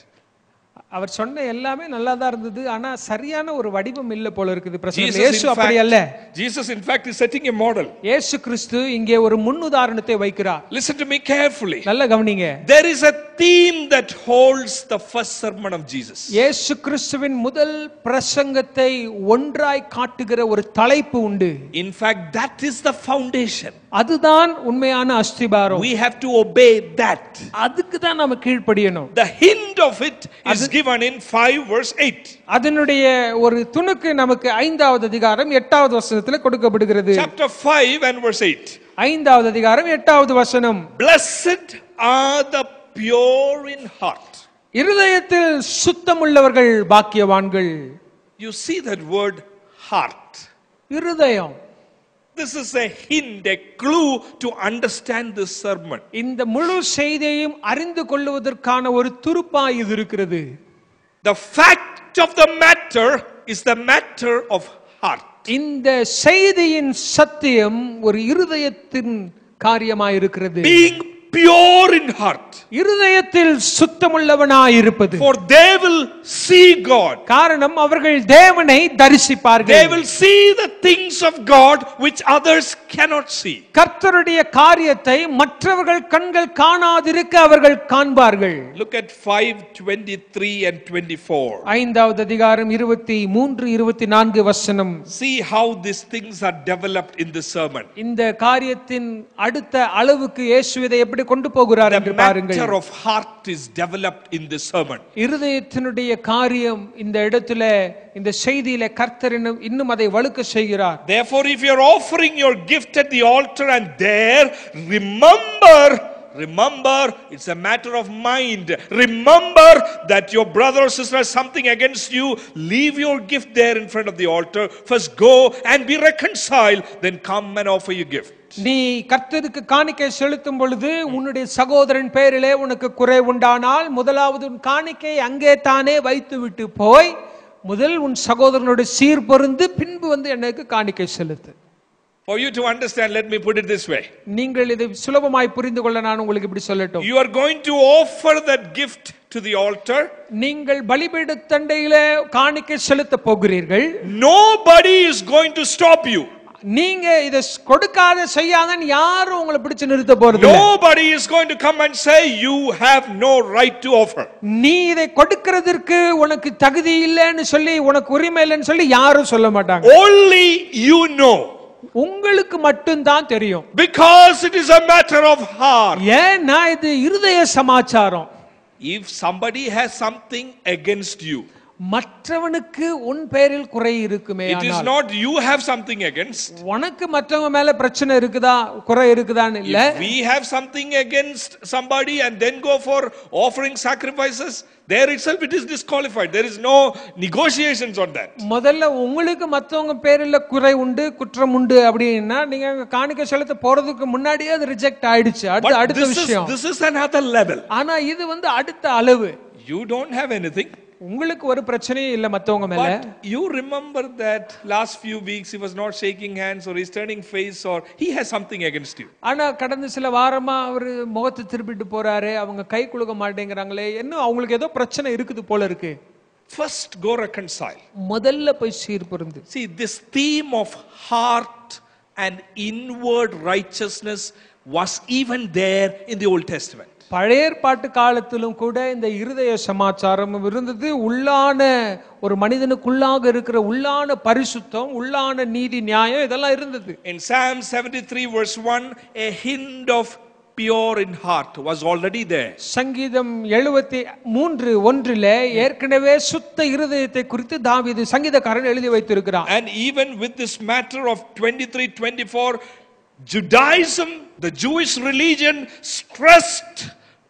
அவர் சொன்ன எல்லாமே நல்லா தான் இருந்தது ஆனா சரியான ஒரு வடிவம் இல்ல போல இருக்குது பிரசங்கம் Jesus, இயேசு in அப்படி அல்ல fact, Jesus, in fact, is setting a model. இயேசு கிறிஸ்து இங்கே ஒரு முன்னுதாரணத்தை வைக்கிறார் Listen to me carefully. நல்ல கவனிங்க There is a theme that holds the first sermon of Jesus. இயேசு கிறிஸ்துவின் முதல் பிரசங்கத்தை ஒன்றாய் காட்டுகிற ஒரு தலைப்பு உண்டு In fact, that is the foundation. அதுதான் உண்மையான அஸ்திபாரம் We have to obey that. அதுக்கு தான் நாம கீழ்ப்படியணும் The hint of it is given in 5 verse 8. அதனுடைய ஒரு துணுக்கு நமக்கு ஐந்தாவது அதிகாரம் எட்டாவது வசனத்துல கொடுக்கப்படுகிறது Chapter 5 and verse 8. ஐந்தாவது அதிகாரம் எட்டாவது வசனம் Blessed are the pure in heart. இருதயத்தில் சுத்தமுள்ளவர்கள் பாக்கியவான்கள் You see that word heart. இருதயம் This is a hint, a clue to understand this sermon. இந்த முழு செய்தியையும் அறிந்து கொள்வதற்கான ஒரு துருப்பாய் இது இருக்கிறது The fact of the matter is the matter of heart. இந்த செய்தியின் சத்தியம் ஒரு இருதயத்தின் காரியமாய் இருக்கிறது Being pure in heart. இருதயத்தில் சுத்தமுள்ளவனாய் இருப்பது For they will see God. காரணம் அவர்கள் தேவனை They தரிசிப்பார்கள் will see the things of God which others cannot see. கர்த்தருடைய காரியத்தை மற்றவர்கள் கண்கள் காணாதிருக்க அவர்கள் காண்பார்கள் Look at 5 23 and 24. ஐந்தாவது அதிகாரம் இருபத்தி மூன்று இருபத்தி நான்கு வசனம் See how these things are developed in the sermon. இந்த காரியத்தின் அடுத்த அளவுக்கு இயேசு இதை எப்படி கொண்டு போகிறார் The என்று பாருங்கள் matter of heart is developed in this sermon. இருதயத்தினுடைய காரியம் இந்த இடத்துல இந்த செய்தியில கர்த்தர் இன்னும் இன்னும் அதை வழுக்க செய்கிறார் Therefore, if you're offering your gift at the altar and there, remember, remember, it's a matter of mind. Remember that your brother or sister has something against you. Leave your gift there in front of the altar. First go and be reconciled. Then come and offer your gift. நீ கர்த்தருக்கு காணிக்கை செலுத்தும் பொழுது உன்னுடைய சகோதரன் பேரிலே உனக்கு குறை உண்டானால் முதலாவது உன் காணிக்கை அங்கே தானே வைத்து விட்டு போய் முதல் உன் சகோதரனோட சீர் பொருந்து பின்பு வந்து எனக்கு காணிக்கை செலுத்து For you to understand, let me put it this way. நீங்கள் இதை சுலபமாய் புரிந்து கொள்ள நான் உங்களுக்கு இப்படி சொல்லட்டும் You are going to offer that gift to the altar. நீங்கள் பலிபீட தண்டையில காணிக்கை செலுத்த போகிறீர்கள் Nobody is going to stop you. நீங்க இதை கொடுக்காத செய்யாதன்னு யாரும் உங்களை பிடிச்சு நிறுத்த போறது இல்ல. Nobody is going to come and say you have no right to offer. நீ இதை கொடுக்கிறதற்கு உனக்கு தகுதி இல்லைன்னு சொல்லி உனக்கு உரிமை இல்லைன்னு சொல்லி யாரும் சொல்ல மாட்டாங்க Only you know. உங்களுக்கு மட்டும்தான் தெரியும் Because it is a matter of heart. ஏன்னா இது இருதய சமாச்சாரம் If somebody has something against you, மற்றவனுக்கு உன் பேரில் குறை இருக்குமே it is ஆனால் not you have something against. உனக்கு மற்றவங்க மேல பிரச்சனை இருக்குதா குறை இருக்குதான்னு இல்ல If we have something against somebody and then go for offering sacrifices, there itself it is disqualified. There is no negotiations on that. முதல்ல உங்களுக்கு மற்றவங்க பேரில் குறை உண்டு குற்றம் உண்டு அப்படின்னா நீங்க அங்க காணிக்கை செலுத்த போறதுக்கு முன்னாடியே அது ரிஜெக்ட் ஆயிடுச்சு அடுத்த But அடுத்த this is, விஷயம் this is another level. ஆனா இது வந்து அடுத்த அளவு You don't have anything. உங்களுக்கு ஒரு பிரச்சனையும் இல்ல மத்தவங்க மேல But you remember that last few weeks he was not shaking hands or he's turning face or he has something against you. ஆனா கடந்த சில வாரமா அவரு முகத்தை திருப்பிட்டு போறாரு அவங்க கை குலுக்க மாட்டேங்கிறாங்களே இன்னும் அவங்களுக்கு ஏதோ பிரச்சனை இருக்குது போல இருக்கு First, go reconcile. முதல்ல போய் சீர் பொருந்து See, this theme of heart and inward righteousness was even there in the Old Testament. பழைய ஏற்பாட்டு காலத்திலும் கூட இந்த இருதய சமாச்சாரம் இருந்தது உள்ளான ஒரு மனிதனுக்குள்ளாக இருக்கிற உள்ளான பரிசுத்தம் உள்ளான நீதி நியாயம் இதெல்லாம் இருந்தது In Psalm 73, verse 1, a hint of pure in heart was already there. சங்கீதம் எழுபத்தி மூன்று ஒன்றிலே ஏற்கனவே சுத்த இருதயத்தை குறித்து தாவீது சங்கீதக்காரன் எழுதி வைத்திருக்கிறான் And even with this matter of 23 24, Judaism, the Jewish religion, stressed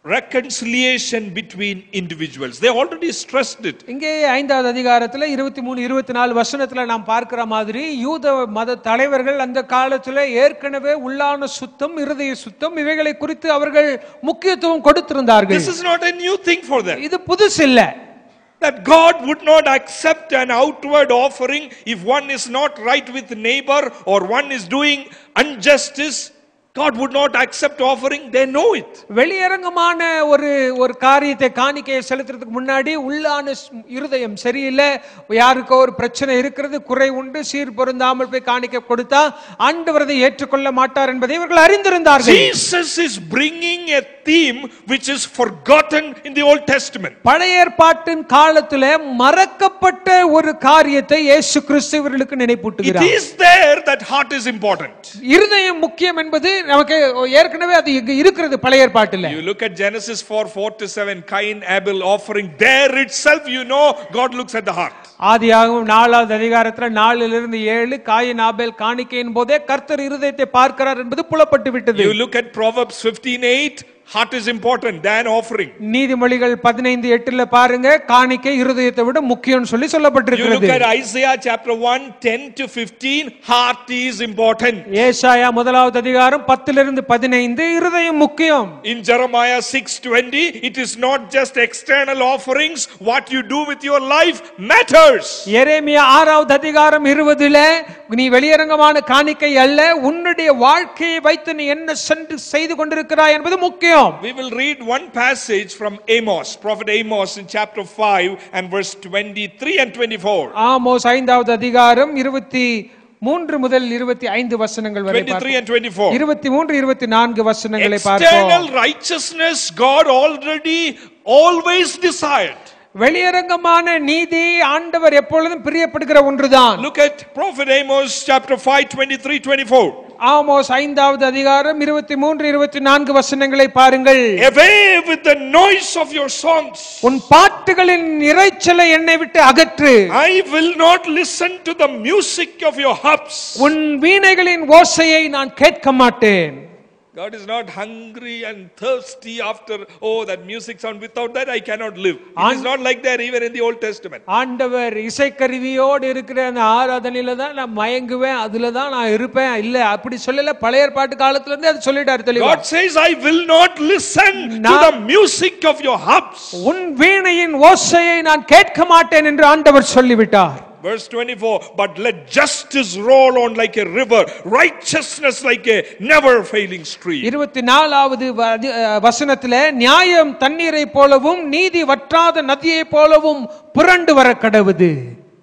reconciliation between individuals. They already stressed it. இங்கே ஐந்தாவது அதிகாரத்துல இருபத்தி மூணு இருபத்தி நாலு வசனத்துல நாம் பார்க்கிற மாதிரி யூத மத தலைவர்கள் அந்த காலத்துல ஏற்கனவே உள்ளான சுத்தம் இருதய சுத்தம் இவைகளை குறித்து அவர்கள் முக்கியத்துவம் கொடுத்திருந்தார்கள் This is not a new thing for them. இது புதுசு இல்ல That God would not accept an outward offering if one is not right with neighbor or one is doing injustice. God would not accept offering. They know it. வெளியரங்கமான ஒரு ஒரு காரியத்தை காணிக்கையை செலுத்துறதுக்கு முன்னாடி உள்ளான ஸ்- இருதயம் சரியில்லை யாருக்கோ ஒரு பிரச்சனை இருக்கிறது குறை உண்டு சீர் பொருந்தாமல் போய் காணிக்கை கொடுத்தா ஆண்டவர் அதை ஏற்றுக்கொள்ள மாட்டார் என்பதை இவர்கள் அறிந்திருந்தார்கள் Jesus is bringing a theme which is forgotten in the Old Testament. பழைய ஏற்பாட்டின் காலத்துல மறக்கப்பட்ட ஒரு காரியத்தை இயேசு கிறிஸ்து இவர்களுக்கு It நினைப்பூட்டுகிறார் is there that heart is important. இருதயம் முக்கியம் என்பது நமக்கு ஏற்கனவே அது இங்க இருக்கிறது பழைய ஏற்பாட்டுல You look at Genesis 4 4 to 7, Cain Abel offering, there itself you know God looks at the heart. ஆதியாகவும் நாலாவது அதிகாரத்துல நாலுல இருந்து ஏழு காயின் ஆபேல் காணிக்கையின் போதே கர்த்தர் இருதயத்தை பார்க்கிறார் என்பது புலப்பட்டு விட்டது You look at Proverbs 15 8, heart is important than offering. நீதிமொழிகள் பதினைந்து எட்டுல பாருங்க காணிக்கை இருதயத்தை விட முக்கியம் சொல்லி You look சொல்லப்பட்டிருக்கிறது at Isaiah chapter 1 10 to 15, heart is important. ஏசாயா முதலாவது அதிகாரம் பத்திலிருந்து பதினைந்து இருதயம் முக்கியம் In Jeremiah 6:20, it is not just external offerings, what you do with your life matters. எரேமியா ஆறாவது அதிகாரம் இருபதுல நீ வெளியரங்கமான காணிக்கை அல்ல உன்னுடைய வாழ்க்கையை வைத்து நீ என்ன சென்று செய்து கொண்டிருக்கிறாய் என்பது முக்கியம் We will read one passage from Amos, prophet Amos in chapter 5 and verse 23 and 24. Amos ஐந்தாவது அதிகாரம் இருபத்தி மூன்று முதல் இருபத்தி ஐந்து வசனங்கள் வரை 23 and 24. இருபத்தி மூன்று இருபத்தி நான்கு வசனங்களை பார்ப்போம் External righteousness, God already always desired. வெளியரங்கமான நீதி ஆண்டவர் எப்பொழுதும் பிரியப்படுகிற ஒன்றுதான் Look at prophet Amos chapter 5, 23, 24. Amos ஐந்தாவது அதிகாரம் இருபத்தி மூன்று இருபத்தி நான்கு வசனங்களை பாருங்கள் Away with the noise of your songs. உன் பாட்டுகளின் இரைச்சலை என்னை விட்டு அகற்று I will not listen to the music of your harps. உன் வீணைகளின் ஓசையை நான் கேட்க மாட்டேன் God is not hungry and thirsty after, oh, that music sound. Without that, I cannot live. It is not like that even in the Old Testament. ஆண்டவர் இசைக்கருவியோடு இருக்கிற அந்த ஆராதனையில தான் நான் மயங்குவேன் அதுல தான் நான் இருப்பேன் இல்ல அப்படி சொல்லல பழைய ஏற்பாட்டு காலத்துல இருந்து அது சொல்லிட்டாரு தெளிவா God says, I will not listen to Na- the music of your harps. உன் வீணையின் ஓசையை நான் கேட்க மாட்டேன் என்று ஆண்டவர் சொல்லிவிட்டார் Verse 24, but let justice roll on like a river, righteousness like a never failing stream. இருபத்தி நாலாவது வ- அதி- அஹ் வசனத்துல நியாயம் தண்ணீரை போலவும் நீதி வற்றாத நதியை போலவும் புரண்டு வர கடவுது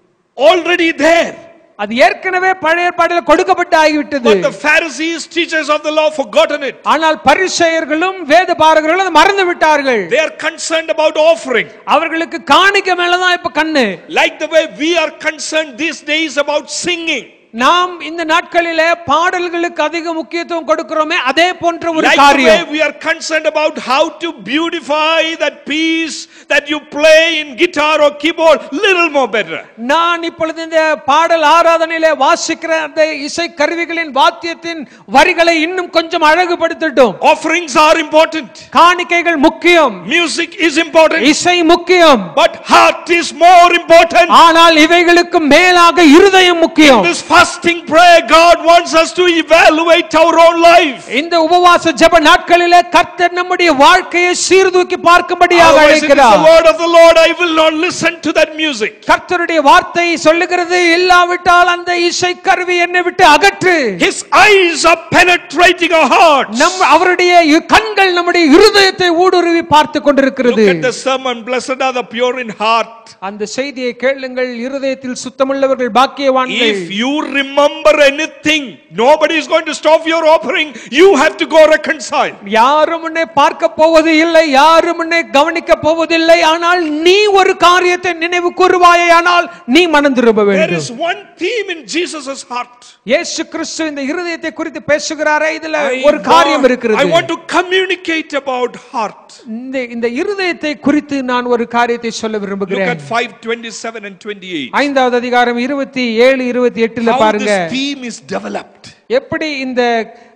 Already there. அது ஏற்கனவே பழைய ஏற்பாட்டில் கொடுக்கப்பட்டு ஆகிவிட்டது But the Pharisees, teachers of the law, forgotten it. ஆனால் பரிசெயர்களும் வேத பாரகர்களும் அதை மறந்து விட்டார்கள் They are concerned about offering. அவர்களுக்கு காணிக்க மேலதான் இப்ப கண்ணு Like the way we are concerned these days about singing. நாம் இந்த நாட்களிலே பாடல்களுக்கு அதிக முக்கியத்துவம் கொடுக்கிறோமே அதே போன்ற ஒரு Like the way காரியம் we are concerned about how to beautify that piece that you play in guitar or keyboard, little more better. நான் இப்பொழுது இந்த பாடல் ஆராதனையிலே வாசிக்கிற அந்த இசை கருவிகளின் வாத்தியத்தின் வரிகளை இன்னும் கொஞ்சம் அழகுபடுத்தட்டும் Offerings are important. காணிக்கைகள் முக்கியம் Music is important. இசை முக்கியம் But heart is more important. ஆனால் இவைகளுக்கு மேலாக இருதயம் முக்கியம் This fasting prayer, God wants us to evaluate our own life. இந்த உபவாச ஜெப நாட்களிலே கர்த்தர் நம்முடைய வாழ்க்கையை சீர்தூக்கி பார்க்கும்படியாக Otherwise, it is the அழைக்கிறார் word of the Lord. I will not listen to that music. கர்த்தருடைய வார்த்தை சொல்லுகிறது இல்லாவிட்டால் அந்த இசை கருவி என்னை விட்டு அகற்று His eyes are penetrating our hearts. நம் அவருடைய இ- கண்கள் நம்முடைய இருதயத்தை ஊடுருவி பார்த்து கொண்டிருக்கிறது Look at the sermon. Blessed are the pure in heart. அந்த செய்தியை கேளுங்கள் இருதயத்தில் சுத்தமுள்ளவர்கள் பாக்கியவான்கள் If you remember anything, nobody is going to stop your offering. You have to go reconcile. யாரும் உன்னை பார்க்க போவது இல்லை யாரும் உன்னை கவனிக்க போவதில்லை ஆனால் நீ ஒரு காரியத்தை நினைவு கூறுவாயே ஆனால் நீ மனம் திரும்ப There வேண்டும் is one theme in Jesus' heart. இயேசு கிறிஸ்து இந்த இருதயத்தை குறித்து பேசுகிறாரே இதுல I ஒரு காரியம் want, இருக்கிறது I want to communicate about heart. இந்த இந்த இருதயத்தை குறித்து நான் ஒரு காரியத்தை சொல்ல Look விரும்புகிறேன் at 5 27 and 28. ஐந்தாவது அதிகாரம் இருபத்தி ஏழு இருபத்தி எட்டுல How பாருங்க this theme is developed. எப்படி இந்த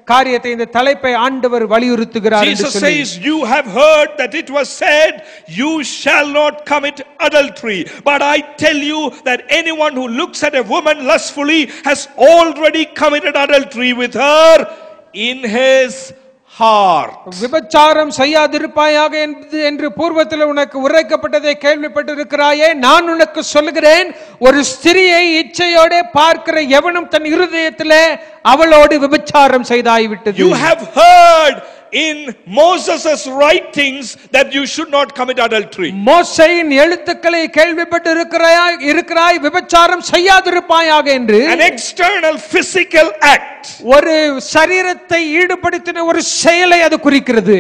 காரியத்தை இந்த தலைப்பை ஆண்டவர் வலியுறுத்துகிறார் என்று Jesus சொல்லி. says, You have heard that it was said, You shall not commit adultery. But I tell you that anyone who looks at a woman lustfully has already committed adultery with her in his heart. விபச்சாரம் செய்யாதிருப்பாயாக என்பது என்று பூர்வத்தில் உனக்கு உரைக்கப்பட்டதை கேள்விப்பட்டிருக்கிறாயே நான் உனக்கு சொல்லுகிறேன் ஒரு ஸ்திரியை இச்சையோட பார்க்கிற எவனும் தன் இருதயத்திலே அவளோடு விபச்சாரம் செய்தாய்விட்டது You have heard in Moses' writings that you should not commit adultery. மோசையின் எழுத்துக்களை கேள்விப்பட்டு இருக்கிறாய் இருக்கிறாய் விபச்சாரம் செய்யாதிருப்பாயாக என்று An external physical act. ஒரு சரீரத்தை ஈடுபடுத்தின ஒரு செயலை அது குறிக்கிறது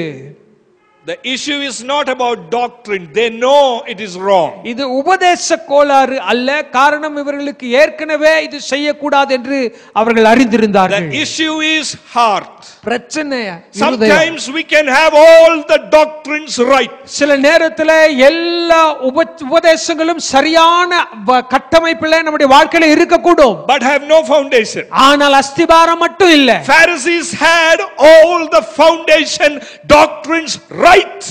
The issue is not about doctrine. They know it is wrong. இது உபதேச கோளாறு அல்ல காரணம் இவர்களுக்கு ஏற்கனவே இது செய்யக்கூடாது என்று அவர்கள் அறிந்திருந்தார்கள் The issue is heart. பிரச்சனை இருதயம். Sometimes we can have all the doctrines right, சில நேரத்துல எல்லா உப உபதேசங்களும் சரியான வ- கட்டமைப்புல நம்முடைய வாழ்க்கையில இருக்கக்கூடும் but have no foundation. ஆனால் அஸ்திபாரம் மட்டும் இல்ல Pharisees had all the foundation doctrines right.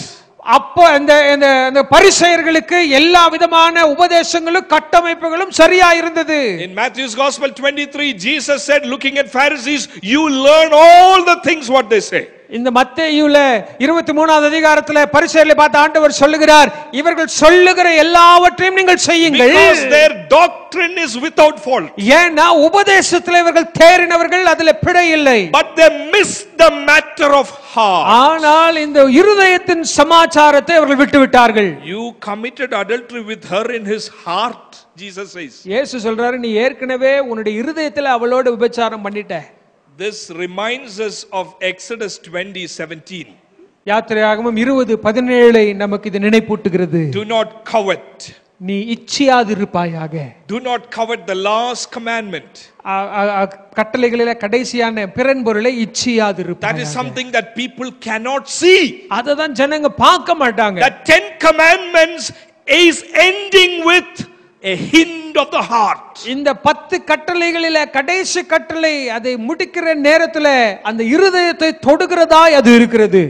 அப்போ இந்த இந்த இந்த பரிசெயர்களுக்கு எல்லா விதமான உபதேசங்களும் கட்டமைப்புகளும் சரியா இருந்தது In Matthew's Gospel 23, Jesus said, looking at Pharisees, you learn all the things what they say. இந்த மத்தேயுல இருபத்தி மூணாவது அதிகாரத்துல பரிசெயர்களை பார்த்து ஆண்டவர் சொல்லுகிறார் இவர்கள் சொல்லுகிற எல்லாவற்றையும் நீங்கள் செய்யுங்கள் Because their doctrine is without fault. ஏன்னா உபதேசத்துல இவர்கள் தேறினவர்கள் அதுல பிழை இல்லை But they miss the matter of heart. ஆனால் இந்த இருதயத்தின் சமாச்சாரத்தை அவர்கள் விட்டு விட்டார்கள் You committed adultery with her in his heart, Jesus says. இயேசு சொல்றாரு நீ ஏற்கனவே உன்னுடைய இருதயத்துல அவளோட விபச்சாரம் பண்ணிட்ட This reminds us of Exodus 20 17. யாத்திரையாகமும் இருபது பதினேழை நமக்கு இது நினைப்பூட்டுகிறது Do not covet. நீ இச்சியாதிருப்பாயாக Do not covet the last commandment. அ- அ- அ- கட்டளைகளில கடைசியான பிறன் பொருளை That இச்சியாதிருப்பாய் is something that people cannot see. அததான் ஜனங்க பார்க்க மாட்டாங்க The Ten Commandments is ending with a hint of the heart. இந்த பத்து கட்டளைகளில கடைசி கட்டளை அதை முடிக்கிற நேரத்துல அந்த இருதயத்தை தொடுகிறதாய் அது இருக்கிறது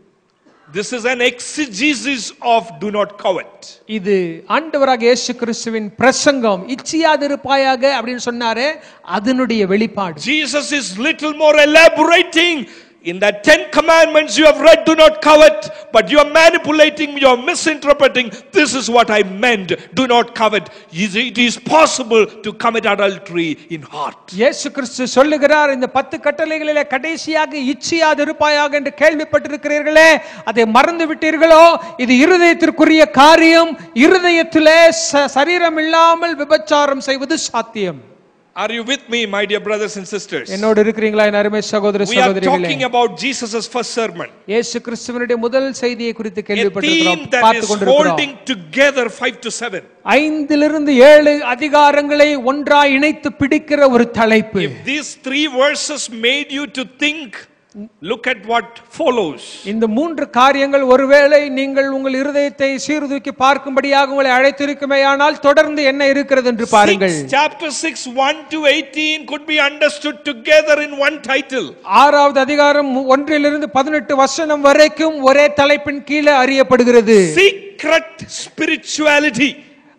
This is an exegesis of do not covet. இது ஆண்டவராக இயேசு கிறிஸ்துவின் பிரசங்கம் இச்சியாதிருப்பாயாக அப்படின்னு சொன்னாரே அதனுடைய வெளிப்பாடு Jesus is little more elaborating. In that Ten Commandments you have read, do not covet, but you are manipulating, you are misinterpreting. This is what I meant. Do not covet. Is- It is possible to commit adultery in heart. இயேசு கிறிஸ்து சொல்லுகிறார் இந்த பத்து கட்டளைகளிலே கடைசியாக இச்சியாதிருப்பாயாக என்று கேள்விப்பட்டிருக்கிறீர்களே அதை மறந்து விட்டீர்களோ இது இருதயத்திற்குரிய காரியம் இருதயத்திலே ச- சரீரம் இல்லாமல் விபச்சாரம் செய்வது சாத்தியம் Are you with me, my dear brothers and sisters? என்னோடு இருக்கிறீங்களா என் அருமை சகோதர We are சகோதரிகளே talking about Jesus' first sermon. இயேசு கிறிஸ்துவனுடைய முதல் செய்தியை குறித்து A theme கேள்விப்பட்டிருக்கிறோம் that பார்த்து is கொண்டிருக்கிறோம் holding together five to seven. ஐந்திலிருந்து ஏழு அதிகாரங்களை ஒன்றாய் இணைத்து பிடிக்கிற ஒரு தலைப்பு If these three verses made you to think, look at what follows. இந்த மூன்று காரியங்கள் ஒருவேளை நீங்கள் உங்கள் இருதயத்தை சீர்தூக்கி பார்க்கும்படியாக உங்களை அழைத்திருக்குமேயானால் தொடர்ந்து என்ன இருக்கிறது என்று பாருங்கள் Six, chapter 6, 1 to 18 could be understood together in one title. ஆறாவது அதிகாரம் ஒன்றிலிருந்து பதினெட்டு வசனம் வரைக்கும் ஒரே தலைப்பின் கீழே அறியப்படுகிறது Secret spirituality.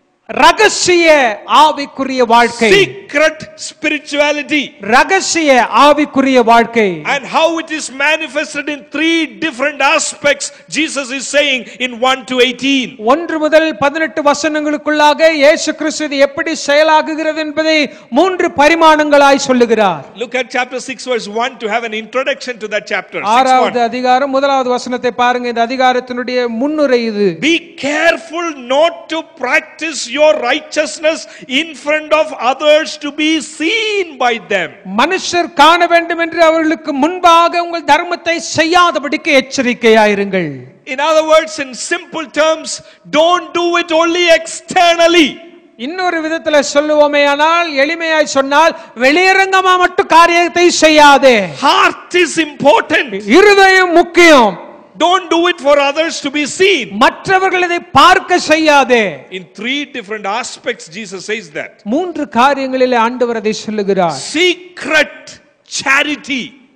ரகசிய ஆவிக்குரிய வாழ்க்கை Secret spirituality. ரகசிய ஆவிக்குரிய வாழ்க்கை And how it is manifested in three different aspects, Jesus is saying in 1 to 18. ஒன்று முதல் பதினெட்டு வசனங்களுக்குள்ளாக இயேசு கிறிஸ்து இது எப்படி செயலாகுகிறது என்பதை மூன்று பரிமாணங்களாய் சொல்லுகிறார் Look at chapter 6, verse 1 to have an introduction to that chapter. 6, ஆறாவது 1. அதிகாரம் முதலாவது வசனத்தை பாருங்க இந்த அதிகாரத்தினுடைய முன்னுரை இது Be careful not to practice your righteousness in front of others to be seen by them. மனுஷர் காண வேண்டும் என்று அவர்களுக்கு முன்பாக உங்கள் தர்மத்தை செய்யாதபடிக்கு எச்சரிக்கையாயிருங்கள் In other words, in simple terms, don't do it only externally. இன்னொரு விதத்துல சொல்லுவோமே ஆனால் எளிமையாய் சொன்னால் வெளியரங்கமா மட்டும் காரியத்தை செய்யாதே Heart is important. இருதயம் முக்கியம் Don't do it for others to be seen. மற்றவர்கள் இதை பார்க்க செய்யாதே In three different aspects, Jesus says that. மூன்று காரியங்களிலே ஆண்டவர் அதை சொல்லுகிறார் Secret charity.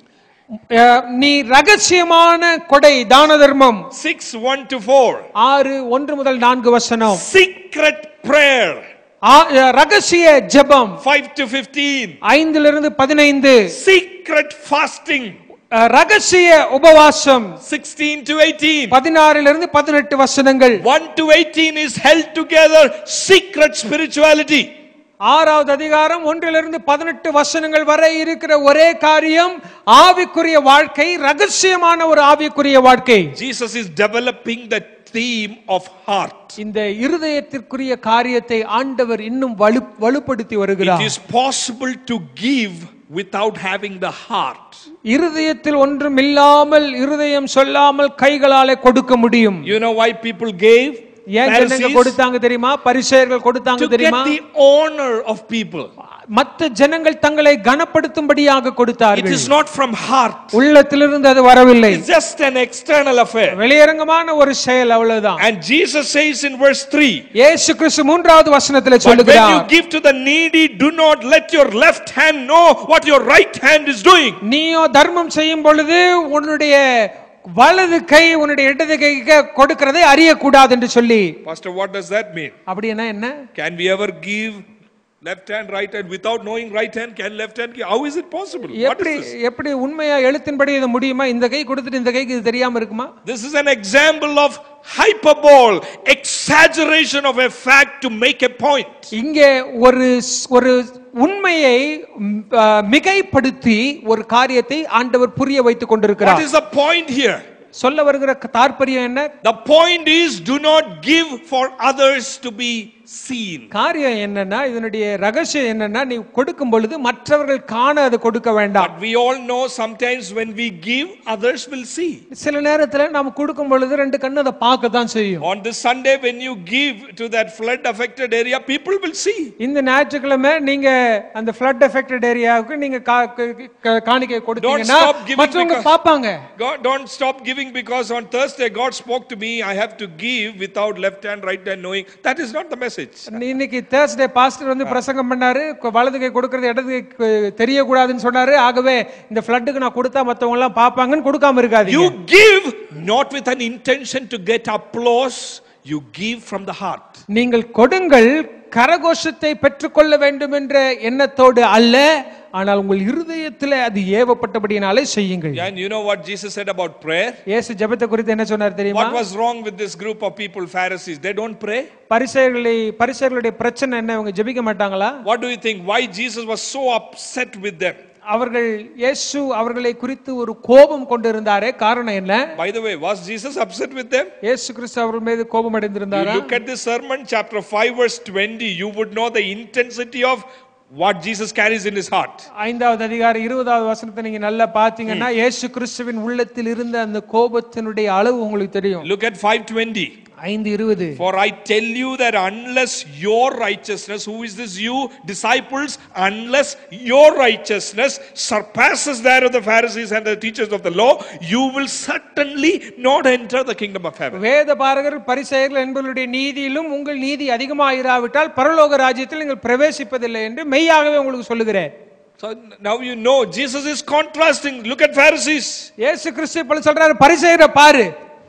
அஹ், நீ ரகசியமான கொடை தான தர்மம் 6 1 to 4. ஆறு ஒன்று முதல் நான்கு வசனம் Secret prayer ஆ- அஹ், ரகசிய ஜெபம் 5 to 15. ஐந்திலிருந்து பதினைந்து Secret fasting அஹ், ரகசிய உபவாசம் 16 to 18. பதினாறிலிருந்து பதினெட்டு வசனங்கள் 1 to 18 is held together secret spirituality. ஆறாவது அதிகாரம் ஒன்றிலிருந்து பதினெட்டு வசனங்கள் வரை இருக்கிற ஒரே காரியம் ஆவிக்குரிய வாழ்க்கை ரகசியமான ஒரு ஆவிக்குரிய வாழ்க்கை Jesus is developing the theme of heart. இந்த இருதயத்திற்குரிய காரியத்தை ஆண்டவர் இன்னும் வலு வலுப்படுத்தி It வருகிறார் is possible to give without having the heart. இருதயத்தில் ஒன்றும் இல்லாமல் இருதயம் சொல்லாமல் கைகளாலே கொடுக்க முடியும் You know why people gave? ஏன் ஜனங்க Pharisees? கொடுத்தாங்க தெரியுமா பரிசேயர்கள் கொடுத்தாங்க To get தெரியுமா the honor of people. மற்ற ஜனங்கள் தங்களை கனப்படுத்தும்படியாக It கொடுத்தார்கள் is not from heart. உள்ளத்திலிருந்து அது வரவில்லை It's just an external affair. வெளியரங்கமான ஒரு செயல் அவ்வளவுதான் And Jesus says in verse 3 இயேசு கிறிஸ்து மூன்றாவது வசனத்தில் But when you சொல்லுகிறார் give to the needy, do not let your left hand know what your right hand is doing. நீயோ தர்மம் செய்யும் பொழுது உன்னுடைய வலது கை உன்னுடைய இடது கைக்கு கொடுக்கிறதை அறியக்கூடாது என்று சொல்லி Pastor, what does that mean? அப்படின்னா என்ன Can we ever give left hand, right hand without knowing right hand? Can left hand give? How is it possible? What எப்படி is this? எப்படி உண்மையா எழுத்தின்படி இது முடியுமா இந்த கை கொடுத்துட்டு இந்த கைக்கு இது தெரியாம இருக்குமா This is an example of hyperbole, exaggeration of a fact to make a point. இங்கே ஒரு ஸ்- ஒரு உண்மையை ம், ஆ, மிகைப்படுத்தி ஒரு காரியத்தை ஆண்டவர் புரிய வைத்துக் What கொண்டிருக்கிறார் is the point here? சொல்ல வருகிற தாற்பயம் என்ன The point is do not give for others to be seen. காரியம் என்னன்னா இதனுடைய ரகசியம் என்னன்னா நீ கொடுக்கும் பொழுது மற்றவர்கள் காண அதை கொடுக்க வேண்டாம் But we all know sometimes when we give, others will see. சில நேரத்துல நாம கொடுக்கும் பொழுது ரெண்டு கண்ணு அதை பார்க்க தான் செய்யும் On this Sunday, when you give to that flood affected area, people will see. இந்த ஞாயிற்றுக்கிழமை நீங்க அந்த ஃப்ளட் எஃபெக்டட் ஏரியாவுக்கு நீங்க கா- க- க- காணிக்கை கொடுத்தீங்கன்னா stop giving மற்றவங்க because- பார்ப்பாங்க God, don't stop giving because on Thursday God spoke to me. I have to give without left hand, right hand knowing. That is not the message. நீ இன்னைக்கு தேர்ஸ்டே பாஸ்டர் வந்து பிரசங்கம் பண்ணாரு கொ- வலது கை கொடுக்கறது இடது கை கு- தெரியக்கூடாதுன்னு சொன்னாரு ஆகவே இந்த ஃப்ளட்டுக்கு நான் கொடுத்தா மத்தவங்க எல்லாம் பார்ப்பாங்கன்னு கொடுக்காம இருக்காதீங்க You give not with an intention to get applause, you give from the heart. நீங்கள் கொடுங்கள் கரகோஷத்தை பெற்றுக்கொள்ள வேண்டும் என்ற எண்ணத்தோடு அல்ல ஆனால் உங்கள் இருதயத்தில் அது ஏவப்பட்டபடியினாலே செய்யுங்கள் And you know what Jesus said about prayer? இயேசு ஜெபத்தை குறித்து என்ன சொன்னார் தெரியுமா What was wrong with this group of people, Pharisees? They don't pray. பரிசேயர்களை பரிசேயர்களுடைய பிரச்சனை என்ன இவங்க ஜெபிக்க மாட்டாங்களா What do you think? Why Jesus was so upset with them? அவர்கள் இயேசு அவர்களை குறித்து ஒரு கோபம் கொண்டிருந்தாரே காரணம் என்ன By the way, was Jesus upset with them? இயேசு கிறிஸ்து அவர்கள் மீது கோபம் You அடைந்திருந்தாரா look at this sermon, chapter 5, verse 20, you would know the intensity of what Jesus carries in his heart. ஐந்தாவது அதிகாரம் இருபதாவது வசனத்தை நீங்க நல்லா பாத்தீங்கன்னா இயேசு கிறிஸ்துவின் உள்ளத்தில் இருந்த அந்த கோபத்தினுடைய அளவு உங்களுக்கு தெரியும் Look at 520. ஐந்து இருபது For I tell you that unless your righteousness, who is this you, disciples, unless your righteousness surpasses that of the Pharisees and the teachers of the law, you will certainly not enter the kingdom of heaven. வேத பாரகர் பரிசெயர்கள் என்பவருடைய நீதியிலும் உங்கள் நீதி அதிகமாயிராவிட்டால் பரலோக ராஜ்யத்தில் நீங்கள் பிரவேசிப்பதில்லை என்று மெய்யாகவே உங்களுக்கு சொல்லுகிறேன் So now you know Jesus is contrasting. Look at Pharisees. இயேசு கிறிஸ்து இப்ப சொல்றாரு பரிசெயரை பாரு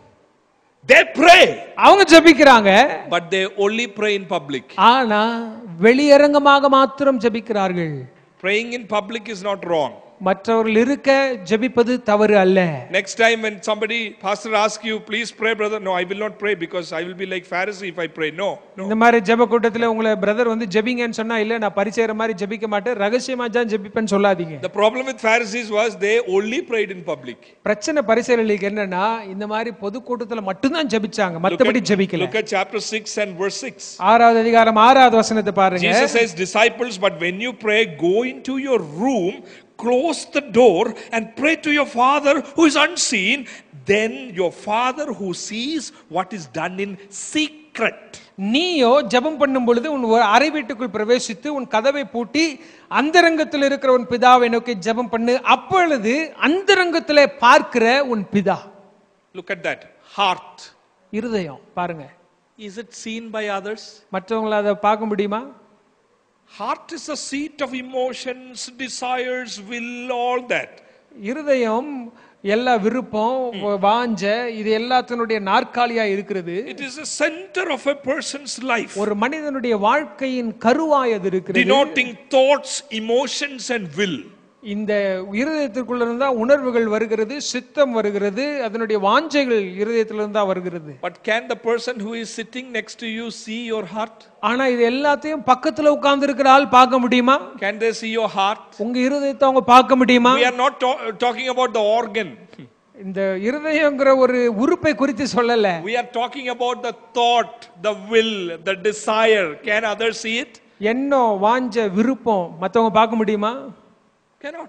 They pray, அவங்க ஜெபிக்கிறாங்க but they only pray in public. ஆனா வெளியரங்கமாக மாத்திரம் ஜெபிக்கிறார்கள் Praying in public is not wrong. மற்றவர்கள் இருக்க ஜெபிப்பது தவறு அல்ல Next time when somebody, pastor asks you, please pray, brother. No, I will not pray because I will be like Pharisee if I pray. No, no. இந்த மாதிரி ஜெப கூட்டத்துல உங்களை பிரதர் வந்து ஜெபிங்கன்னு சொன்னா இல்ல நான் பரிசெயற மாதிரி ஜெபிக்க மாட்டேன் ரகசியமா தான் ஜெபிப்பேன்னு சொல்லாதீங்க The problem with Pharisees was they only prayed in public. பிரச்சனை பரிசெயர்களுக்கு என்னன்னா இந்த மாதிரி பொதுக்கூட்டத்துல மட்டும்தான் ஜெபிச்சாங்க Look மத்தபடி at, ஜெபிக்கல look at chapter 6 and verse 6. ஆறாவது அதிகாரம் ஆறாவது வசனத்தை பாருங்க Jesus says, disciples, but when you pray, go into your room, close the door, and pray to your Father who is unseen. Then your Father who sees what is done in secret. நீயோ ஜெபம் பண்ணும் பொழுது உன் ஒரு அறை வீட்டுக்குள் பிரவேசித்து உன் கதவை பூட்டி அந்தரங்கத்தில் இருக்கிற உன் பிதாவை நோக்கி ஜெபம் பண்ணு அப்பொழுது அந்தரங்கத்திலே பார்க்கிற உன் பிதா Look at that. Heart. இருதயம் பாருங்க Is it seen by others? மற்றவங்கள அதை பார்க்க முடியுமா Heart is a seat of emotions, desires, will, all that. இருதயம் எல்லா விருப்பம் வாஞ்ச இது எல்லாத்தினுடைய நாற்காலியா இருக்கிறது It is the center of a person's life, ஒரு மனிதனுடைய வாழ்க்கையின் கருவாய் அது இருக்கிறது denoting thoughts, emotions, and will. இந்த இருதயத்திற்குள்ள இருந்தா உணர்வுகள் வருகிறது சித்தம் வருகிறது அதனுடைய வாஞ்சைகள் இருதயத்திலிருந்து தான் வருகிறது But can the person who is sitting next to you see your heart? ஆனா இது எல்லாத்தையும் பக்கத்துல உட்கார்ந்து இருக்கிற ஆள் பார்க்க முடியுமா Can they see your heart? உங்க இருதயத்தை அவங்க பார்க்க முடியுமா We are not ta- talking about the organ. இந்த இருதயங்கிற ஒரு உறுப்பை குறித்து சொல்லல We are talking about the thought, the will, the desire. Can others see it? எண்ணம் வாஞ்ச விருப்பம் மத்தவங்க பார்க்க முடியுமா Cannot.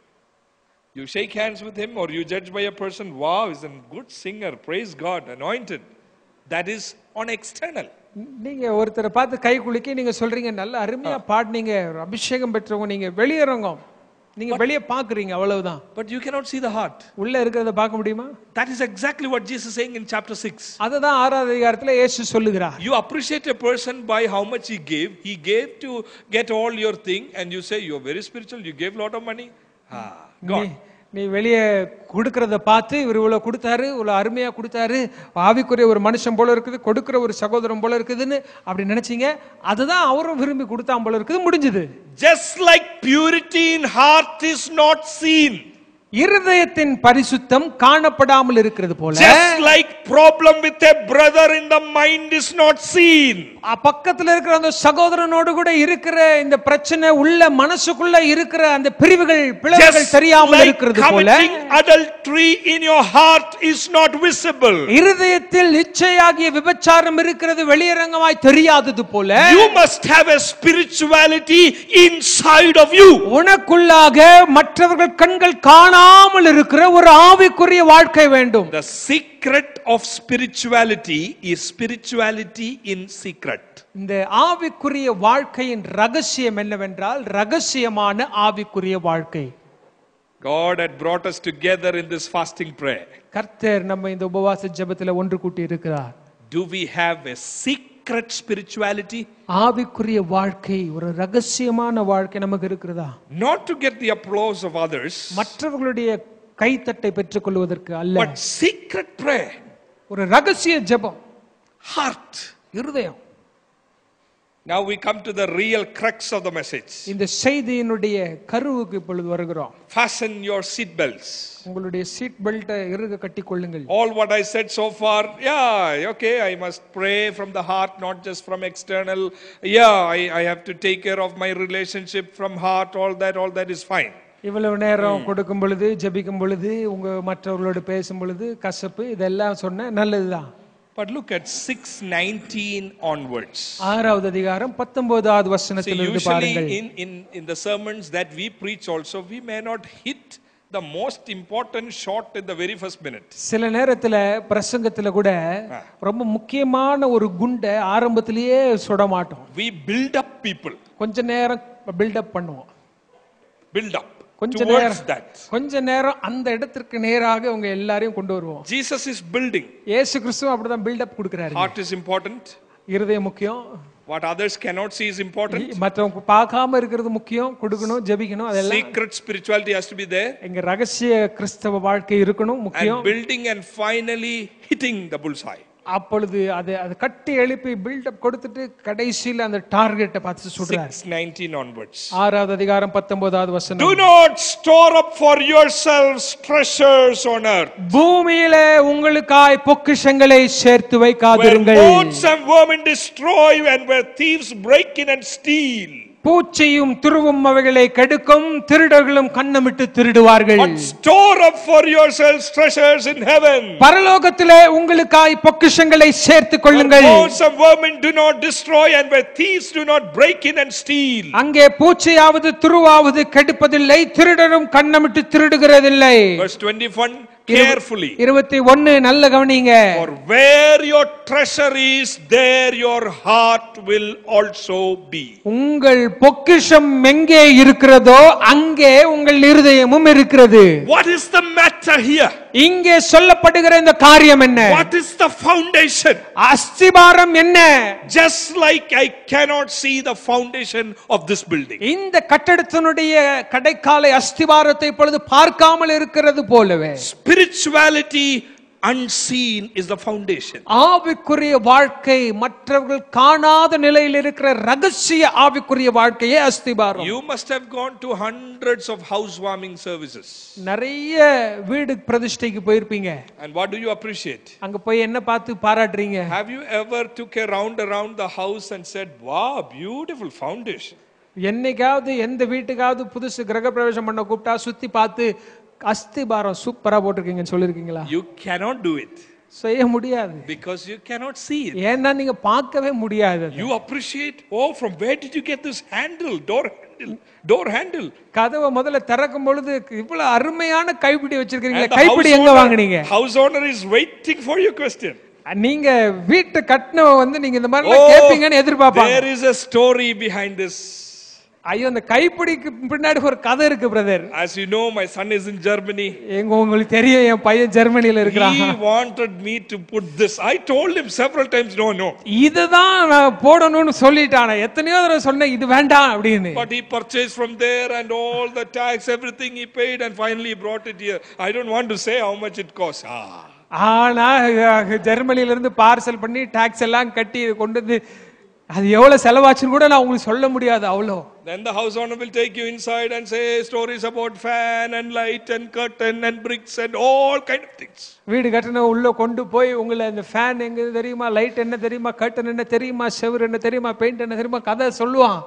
You shake hands with him or you judge by a person, wow, he's a good singer, praise God, anointed. That is on external. நீங்க ஒருத்தரை பார்த்து கை குலுக்கி நீங்க சொல்றீங்க நல்ல அருமையா பாடினீங்க ஒரு அபிஷேகம் பெற்றவங்க நீங்க வெளியரங்கம் நீங்க வெளியே பாக்குறீங்க அவ்வளவுதான் But you cannot see the heart. உள்ள இருக்கிறத பார்க்க முடியுமா That is exactly what Jesus is saying in chapter 6. அததான் ஆறாவது அதிகாரத்துல இயேசு சொல்லுகிறார் You appreciate a person by how much he gave. He gave to get all your thing, and you say, You're very spiritual, you gave a lot of money. Ah, God. நீ- நீ வெளியே கொடுக்கறத பார்த்து இவர் இவ்வளவு கொடுத்தாரு இவ்வளவு அருமையா கொடுத்தாரு ஆவிக்குரிய ஒரு மனுஷன் போல இருக்குது கொடுக்கிற ஒரு சகோதரன் போல இருக்குதுன்னு அப்படி நினைச்சீங்க அதுதான் அவரும் விரும்பி கொடுத்தான் போல இருக்குது முடிஞ்சது Just like purity in heart is not seen, இருதயத்தின் பரிசுத்தம் காணப்படாமல் இருக்கிறது போல just like problem with a brother in the mind is not seen, அ- பக்கத்துல இருக்கிற அந்த சகோதரனோடு கூட இருக்கிற இந்த பிரச்சனை உள்ள மனசுக்குள்ள இருக்கிற அந்த பிரிவுகள் பிளவுகள் just தெரியாமல் like இருக்கிறது போல committing adultery in your heart is not visible. இருதயத்தில் இச்சையாகிய விபச்சாரம் இருக்கிறது வெளியரங்கமாய் தெரியாதது போல You must have a spirituality inside of you. உனக்குள்ளாக மற்றவர்கள் கண்கள் காணாமல் இருக்கிற ஒரு ஆவிக்குரிய வாழ்க்கை வேண்டும் The secret of spirituality is spirituality in secret. இந்த ஆவிக்குரிய வாழ்க்கையின் ரகசியம் என்னவென்றால் ரகசியமான ஆவிக்குரிய வாழ்க்கை God had brought us together in this fasting prayer. கர்த்தர் நம்ம இந்த உபவாச ஜெபத்துல ஒன்று கூட்டி இருக்கிறார் Do we have a secret spirituality? ஆவிக்குரிய வாழ்க்கை ஒரு ரகசியமான வாழ்க்கை நமக்கு இருக்கிறதா Not to get the applause of others, மற்றவர்களுடைய கைத்தட்டை பெற்றுக்கொள்வதற்கு அல்ல but secret prayer, ஒரு ரகசிய ஜெபம் heart. இருதயம் Now we come to the real crux of the message. இந்த செய்தியினுடைய கருவுக்கு இப்பொழுது வருகிறோம் Fasten your seat belts. உங்களுடைய சீட் பெல்ட்டை இறுக கட்டி கொள்ளுங்கள் All what I said so far, yeah, okay, I must pray from the heart, not just from external. Yeah, I, I have to take care of my relationship from heart, all that, all that is fine. இவ்வளவு நேரம் கொடுக்கும் பொழுது ஜெபிக்கும் பொழுது உங்க மற்றவர்களோடு பேசும் பொழுது கசப்பு இதெல்லாம் சொன்ன நல்லதுதான் But look at 619 onwards. ஆறாவது அதிகாரம் பத்தொன்பதாவது See, வசனத்திலிருந்து usually பாருங்கள் in, in, in the sermons that we preach also, we may not hit the most important shot in the very first minute. சில நேரத்துல பிரசங்கத்துல கூட ரொம்ப முக்கியமான ஒரு குண்டை ஆரம்பத்திலேயே சுட மாட்டோம் We build up people, கொஞ்ச நேரம் பில்டப் பண்ணுவோம் build up கொஞ்ச towards நேரம் that. கொஞ்ச நேரம் அந்த இடத்திற்கு நேராக உங்க எல்லாரையும் கொண்டு வருவோம் Jesus is building. இயேசு கிறிஸ்துவும் அப்படிதான் பில்டப் கொடுக்கிறாரு Heart is important. இருதயம் முக்கியம் What others cannot see is important. மற்றவங்க பார்க்காம இருக்கிறது முக்கியம் கொடுக்கணும் ஜெபிக்கணும் அதெல்லாம் Secret spirituality has to be there. இங்க ரகசிய கிறிஸ்தவ வாழ்க்கை இருக்கணும் முக்கியம் And building and finally hitting the bullseye. அப்பொழுது அது அது கட்டி எழுப்பி பில்டப் கொடுத்துட்டு கடைசியில் அந்த டார்கெட்டை பார்த்து சுடுறாரு 619 onwards. ஆறாவது அதிகாரம் பத்தொன்பதாவது வசனம் Do not store up for yourselves treasures on earth. பூமியிலே உங்களுக்காய் பொக்கிஷங்களை சேர்த்து Where வைக்காதிருங்கள் moths and vermin destroy and where thieves break in and steal. பூச்சியும் துருவும் அவைகளை கெடுக்கும் திருடர்களும் கண்ணமிட்டு திருடுவார்கள் But store up for yourselves treasures in heaven. பரலோகத்திலே உங்களுக்காய் பொக்கிஷங்களை சேர்த்து Where கொள்ளுங்கள் moths and vermin do not destroy and where thieves do not break in and steal. அங்கே பூச்சியாவது துருவாவது கெடுப்பதில்லை திருடரும் கண்ணமிட்டு திருடுகிறதில்லை Verse 21 carefully. இருபத்தி ஒன்னு நல்ல கவனிங்க For where your treasure is, there your heart will also be. உங்கள் பொக்கிஷம் எங்கே இருக்கிறதோ அங்கே உங்கள் இருதயமும் இருக்கிறது What is the matter here? இங்கே சொல்லப்படுகிற இந்த காரியம் என்ன What is the foundation? அஸ்திபாரம் என்ன Just like I cannot see the foundation of this building. இந்த கட்டடத்தினுடைய கடைக்காலை அஸ்திபாரத்தை இப்பொழுது பார்க்காமல் இருக்கிறது போலவே Spirituality unseen is the foundation. ஆவிக்குரிய வாழ்க்கை மற்றவர்கள் காணாத நிலையில் இருக்கிற ரகசிய ஆவிக்குரிய வாழ்க்கையே அஸ்திபாரம் You must have gone to hundreds of housewarming services. நிறைய வீடு பிரதிஷ்டைக்கு போயிருப்பீங்க And what do you appreciate? அங்க போய் என்ன பார்த்து பாராட்டுறீங்க Have you ever took a round around the house and said, wow, beautiful foundation? என்னைக்காவது எந்த வீட்டுக்காவது புதுசு கிரக பிரவேசம் பண்ண கூப்பிட்டா சுத்தி பார்த்து அஸ்திபாரம் சூப்பரா போட்டிருக்கீங்கன்னு சொல்லிருக்கீங்களா You cannot do it செய்ய முடியாது because you cannot see it. ஏன்னா நீங்க பார்க்கவே முடியாது அது. You appreciate, oh, from where did you get this handle, door handle, door handle? கதவை முதல்ல திறக்கும் பொழுது இவ்வளவு அருமையான கைப்பிடி வச்சிருக்கீங்களா And the கைப்பிடி house எங்க owner, வாங்குனீங்க house owner is waiting for your question. நீங்க வீட்டு கட்டினவ வந்து நீங்க இந்த மாதிரி கேட்பீங்கன்னு எதிர்பார்ப்பாங்க there is a story behind this. ஐயோ அந்த கைப்பிடிக்கு பின்னாடி ஒரு கதை இருக்கு brother As you know, my son is in Germany. எங்க உங்களுக்கு தெரியும் என் பையன் ஜெர்மனில இருக்கிறான் He wanted me to put this. I told him several times, no, no. இதுதான் நான் போடணும்னு சொல்லிட்டான எத்தனையோ தடவை சொன்னேன் இது வேண்டாம் அப்படின்னு But he purchased from there and all the tax, everything he paid, and finally he brought it here. I don't want to say how much it costs. Ah. ஆனா அஹ், ஜெர்மனில இருந்து பார்சல் பண்ணி டாக்ஸ் எல்லாம் கட்டி இதை கொண்டு வந்து அது எவ்வளவு செலவாச்சுன்னு கூட நான் உங்களுக்கு சொல்ல முடியாது அவ்வளோ Then the house owner will take you inside and say stories about fan and light and curtain and bricks and all kind of things. வீடு கட்டின உள்ள கொண்டு போய் உங்களை அந்த ஃபேன் எங்க தெரியுமா லைட் என்ன தெரியுமா கர்டன் என்ன தெரியுமா செவர் என்ன தெரியுமா பெயிண்ட் என்ன தெரியுமா கதை சொல்லுவான்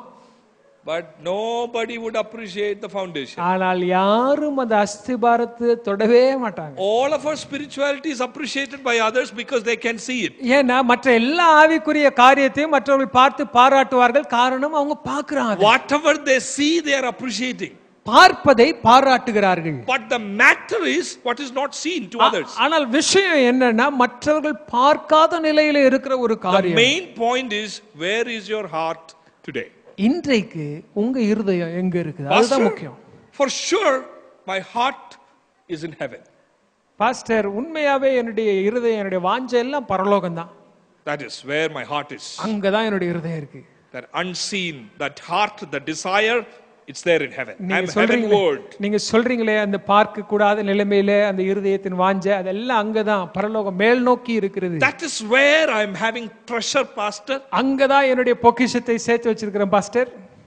But nobody would appreciate the foundation. ஆனால் யாரும் அந்த அஸ்திபாரத்தை தொடவே மாட்டாங்க All of our spirituality is appreciated by others because they can see it. ஏன்னா மற்ற எல்லா ஆவிக்குரிய காரியத்தையும் மற்றவர்கள் பார்த்து பாராட்டுவார்கள் காரணம் அவங்க பார்க்கறாங்க Whatever they see, they are appreciating. பார்ப்பதை பாராட்டுகிறார்கள் But the matter is what is not seen to others. ஆனால் விஷயம் என்னன்னா மற்றவர்கள் பார்க்காத நிலையில இருக்கிற ஒரு The காரியம் main point is where is your heart today? இன்றைக்கு உங்க இருதயம் எங்க இருக்குது அதுதான் Pastor, முக்கியம் for sure, my heart is in heaven. Pastor உண்மையாவே என்னுடைய இருதயம் என்னுடைய வாஞ்சை எல்லாம் பரலோகம் தான் That is where my heart is. அங்கதான் என்னுடைய இருதயம் இருக்கு That unseen, that heart, the desire, it's there in heaven. நீங்க I'm சொல்றீங்களே heavenward. நீங்க சொல்றீங்களே அந்த பார்க்க கூடாத நிலைமையில அந்த இருதயத்தின் வாஞ்சை அதெல்லாம் அங்கதான் பரலோகம் மேல் நோக்கி இருக்கிறது That is where I'm having treasure, Pastor. அங்கதான் என்னுடைய பொக்கிஷத்தை சேர்த்து வச்சிருக்கிறேன் pastor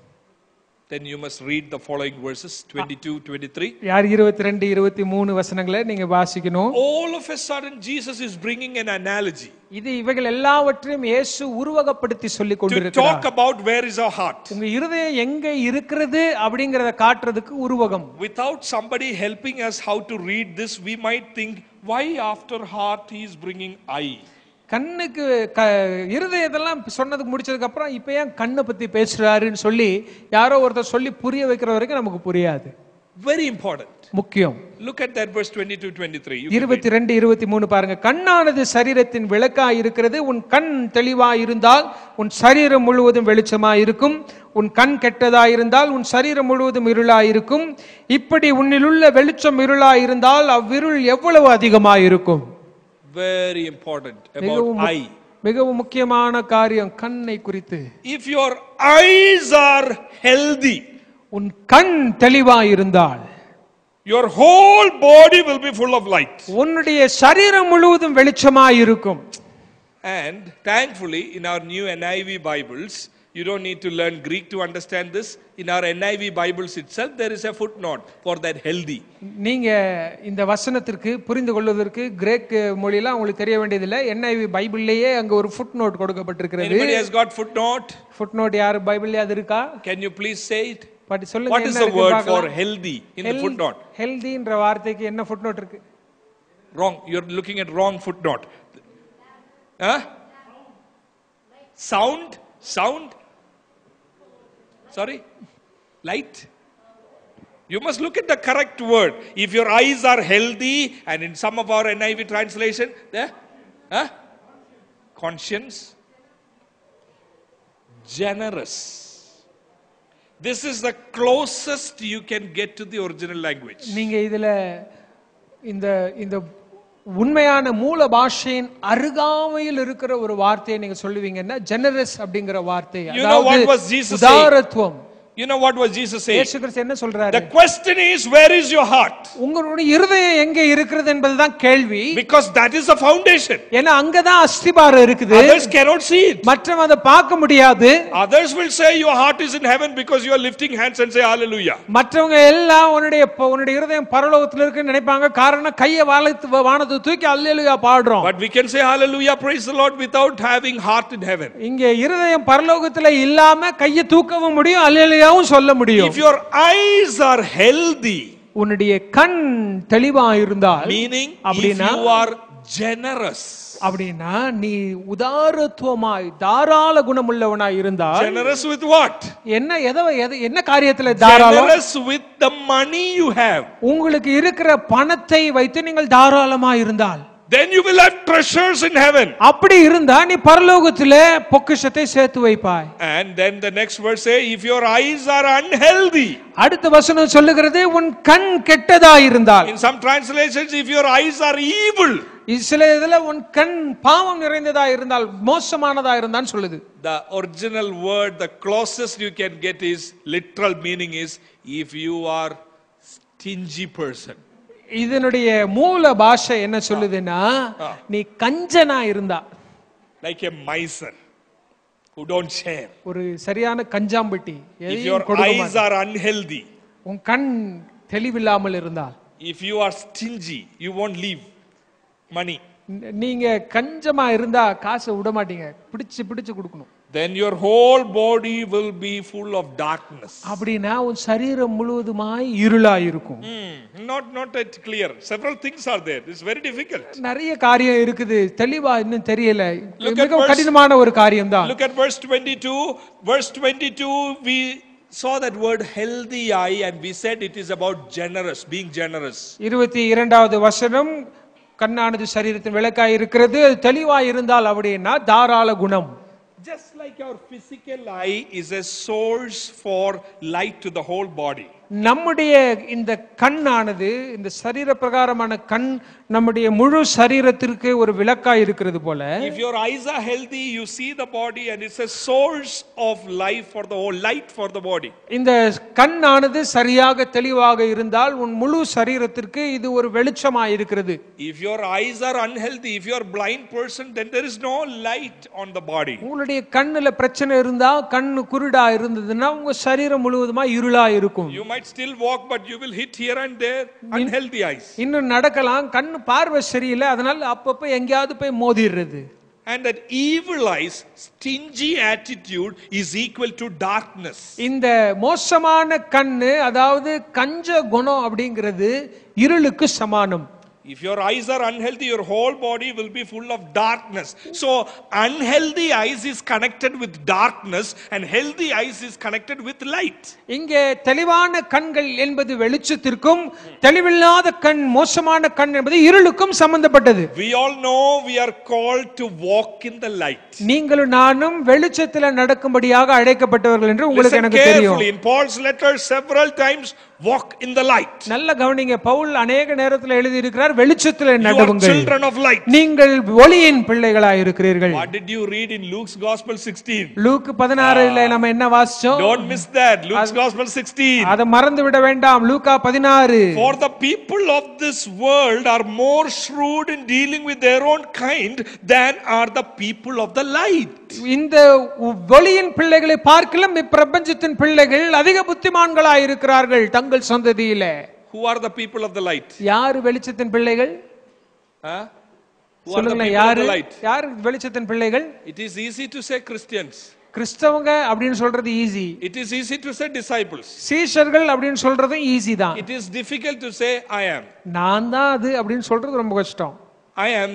Then you must read the following verses 22, 23. யார் இருபத்தி ரெண்டு இருபத்தி மூணு வசனங்களை நீங்க வாசிக்கணும் All of a sudden, Jesus is bringing an analogy இது இவைகள் எல்லாவற்றையும் இயேசு உருவகப்படுத்தி சொல்லி to கொண்டிருக்கிறார் talk about where is our heart. உங்க இருதயம் எங்க இருக்கிறது அப்படிங்கறத காட்டுறதுக்கு உருவகம் Without somebody helping us how to read this, we might think, why after heart he is bringing eye? கண்ணுக்கு க இருதயத்தெல்லாம் சொன்னதுக்கு முடிச்சதுக்கு அப்புறம் இப்ப ஏன் கண்ணை பத்தி பேசுறாருன்னு சொல்லி யாரோ ஒருத்தர் சொல்லி புரிய வைக்கிற வரைக்கும் நமக்கு புரியாது Very important. முக்கியம் Look at that verse 22, 23. You can இருபத்தி ரெண்டு இருபத்தி மூணு பாருங்க கண்ணானது சரீரத்தின் விளக்கா இருக்கிறது உன் கண் தெளிவா இருந்தால் உன் சரீரம் முழுவதும் வெளிச்சமா இருக்கும் உன் கண் கெட்டதா இருந்தால் உன் சரீரம் முழுவதும் இருளா இருக்கும் இப்படி உன்னிலுள்ள வெளிச்சம் இருளா இருந்தால் அவ்விருள் எவ்வளவு அதிகமா இருக்கும் Very important about மிகவும் மு- eye. மிகவும் முக்கியமான காரியம் கண்ணை குறித்து If your eyes are healthy, உன் கண் தெளிவா இருந்தால் your whole body will be full of light. உன்னுடைய சரீரம் முழுவதும் வெளிச்சமா இருக்கும் And thankfully, in our new NIV Bibles, you don't need to learn Greek to understand this. In our NIV Bibles itself, there is a footnote for that healthy. நீங்க இந்த வசனத்திற்கு புரிந்து கொள்வதற்கு கிரேக் மொழியில உங்களுக்கு தெரிய வேண்டியதில்லை என்ஐவி பைபிள்லயே அங்க ஒரு ஃபுட் நோட் கொடுக்கப்பட்டிருக்கிறது Anybody has got footnote? Footnote யாரு பைபிள்லயே அது இருக்கா Can you please say it? But சொல்லுங்க What is என்ன the இருக்கு word for பார்க்கலாம். healthy in the Health- footnote? healthyன்ற வார்த்தைக்கு என்ன ஃபுட் நோட் இருக்கு Wrong. You're looking at wrong footnote. Huh? Sound? Sound? Sorry? Light? You must look at the correct word. If your eyes are healthy, and in some of our NIV translation, there, huh? conscience, generous. This is the closest you can get to the original language. நீங்க இதுல இந்த இந்த உண்மையான மூல பாஷையின் அருகாமையில் இருக்கிற ஒரு வார்த்தையை நீங்க சொல்லுவீங்கன்னா ஜெனரஸ் அப்படிங்கிற வார்த்தை You know what was Jesus saying? உதாரத்துவம் You know what was Jesus saying? இயேசு கிறிஸ்து என்ன சொல்றாரு The question is, where is your heart? உங்களுடைய இருதயம் எங்க இருக்கிறது என்பதுதான் கேள்வி Because that is the foundation. ஏன்னா அங்கதான் அஸ்திபாரம் இருக்குது Others cannot see it. மற்றவன் அதை பார்க்க முடியாது Others will say your heart is in heaven because you are lifting hands and say hallelujah. மற்றவங்க எல்லாம் உன்னுடைய உன்னுடைய இருதயம் பரலோகத்துல இருக்குன்னு நினைப்பாங்க காரணம் கையை வானத்து வானத்தை தூக்கி அல்லேலுயா பாடுறோம் But we can say hallelujah, praise the Lord without having heart in heaven. இங்க இருதயம் பரலோகத்துல இல்லாம கையை தூக்கவும் முடியும் அல்லேலுயாவும் சொல்ல முடியும் If your eyes are healthy, உன்னுடைய கண் தெளிவா இருந்தால் meaning if அப்படின்னா you are generous, அப்படின்னா நீ உதாரத்துவமாய் தாராள குணமுள்ளவனாய் இருந்தால் generous with what? என்ன எதை எதை- என்ன காரியத்துல தாராளம் Generous with the money you have. உங்களுக்கு இருக்கிற பணத்தை வைத்து நீங்கள் தாராளமா இருந்தால் Then you will have treasures in heaven. அப்படி இருந்தா நீ பரலோகத்திலே பொக்கிஷத்தை சேர்த்து வைப்பாய் And then the next verse say, if your eyes are unhealthy. அடுத்த வசனம் சொல்லுகிறது உன் கண் கெட்டதா இருந்தால் In some translations, if your eyes are evil. சில இதுல உன் கண் பாவம் நிறைந்ததா இருந்தால் மோசமானதா இருந்தான்னு சொல்லுது The original word, the closest you can get is literal meaning is if you are stingy person. இதனுடைய மூல பாஷை என்ன சொல்லுதுன்னா நீ கஞ்சனா இருந்தா Like a miser who don't share. ஒரு சரியான கஞ்சாம்பட்டி If எதையும் your கொடுக்க eyes மாட்டான். are unhealthy, உன் கண் தெளிவில்லாமல் இருந்தால் if you are stingy, you won't leave money. ந- நீங்க கஞ்சமா இருந்தா காசை விட மாட்டீங்க பிடிச்சு பிடிச்சு கொடுக்கணும் Then your whole body will be full of darkness. அப்படின்னா உன் சரீரம் முழுவதுமாய் இருளா இருக்கும் Hmm, not not that clear. Several things are there. It's very difficult. நிறைய காரியம் இருக்குது தெளிவா இன்னும் தெரியல Look at மிகவும் verse- கடினமான ஒரு காரியம் தான் Look at verse 22. Verse 22, we saw that word healthy eye and we said it is about generous, being generous. இருபத்தி இரண்டாவது வசனம் கண்ணானது சரீரத்தின் விளக்காய் இருக்கிறது அது தெளிவாய் இருந்தால் அப்படின்னா தாராள குணம் Just like our physical eye is a source for light to the whole body. நம்முடைய இந்த கண்ணானது இந்த சரீர பிரகாரமான கண் நம்முடைய முழு சரீரத்திற்கு ஒரு விளக்காய் இருக்கிறது போல If your eyes are healthy, you see the body and it's a source of life for the whole light for the body. இந்த கண்ணானது சரியாக தெளிவாக இருந்தால் உன் முழு சரீரத்திற்கு இது ஒரு வெளிச்சமாய் இருக்கிறது If your eyes are unhealthy, if you are blind person, then there is no light on the body. உங்களுடைய கண்ணுல பிரச்சனை இருந்தா கண்ணு குருடா இருந்ததுன்னா உங்க சரீரம் முழுவதுமா இருளா இருக்கும் You might still walk, but you will hit here and there unhealthy eyes. இன்னும் நடக்கலாம் கண்ணு பார்வை சரியில்லை அதனால அப்பப்ப எங்கேயாவது போய் மோதிடுறது And that evil eyes, stingy attitude is equal to darkness. இந்த மோசமான கண்ணு அதாவது கஞ்ச குணம் அப்படிங்கிறது இருளுக்கு சமானம் If your eyes are unhealthy, your whole body will be full of darkness. So, unhealthy eyes is connected with darkness, and healthy eyes is connected with light. இங்கே தெளிவான கண்கள் என்பது வெளிச்சத்திற்கும் தெளிவில்லாத கண் மோசமான கண் என்பது இருளுக்கும் சம்பந்தப்பட்டது We all know we are called to walk in the light. நீங்களும் நானும் வெளிச்சத்துல நடக்கும்படியாக அழைக்கப்பட்டவர்கள் என்று உங்களுக்கு Listen எனக்கு தெரியும் carefully. In Paul's letter, several times, walk in the light. நல்ல கவனிங்க பவுல் அநேக நேரத்தில் எழுதி இருக்கிறார் வெளிச்சத்துல You are நடவுங்கள் children of light. நீங்கள் ஒளியின் பிள்ளைகளாய் இருக்கிறீர்கள் What did you read in Luke's Gospel 16? Luke பதினாறுல நம்ம என்ன வாசிச்சோம் Don't miss that. Luke's Gospel 16. அதை மறந்து விட வேண்டாம் லூக்கா பதினாறு For the people of this world are more shrewd in dealing with their own kind than are the people of the light. இந்த ஒளியின் பிள்ளைகளை பார்க்கலாம் இப்பிரபஞ்சத்தின் பிள்ளைகள் அதிக புத்திமான்களாய் இருக்கிறார்கள் தங்கள் சந்ததியில Who are the people of the light? யாரு வெளிச்சத்தின் பிள்ளைகள் Huh? Who are the சொல்லுங்களேன் people of யாரு the light? யாரு வெளிச்சத்தின் பிள்ளைகள் It is easy to say Christians. கிறிஸ்தவங்க அப்படின்னு சொல்றது easy It is easy to say disciples. சீஷர்கள் அப்படின்னு சொல்றதும் ஈஸி தான் It is difficult to say I am. நான் தான் அது அப்படின்னு சொல்றது ரொம்ப கஷ்டம் I am that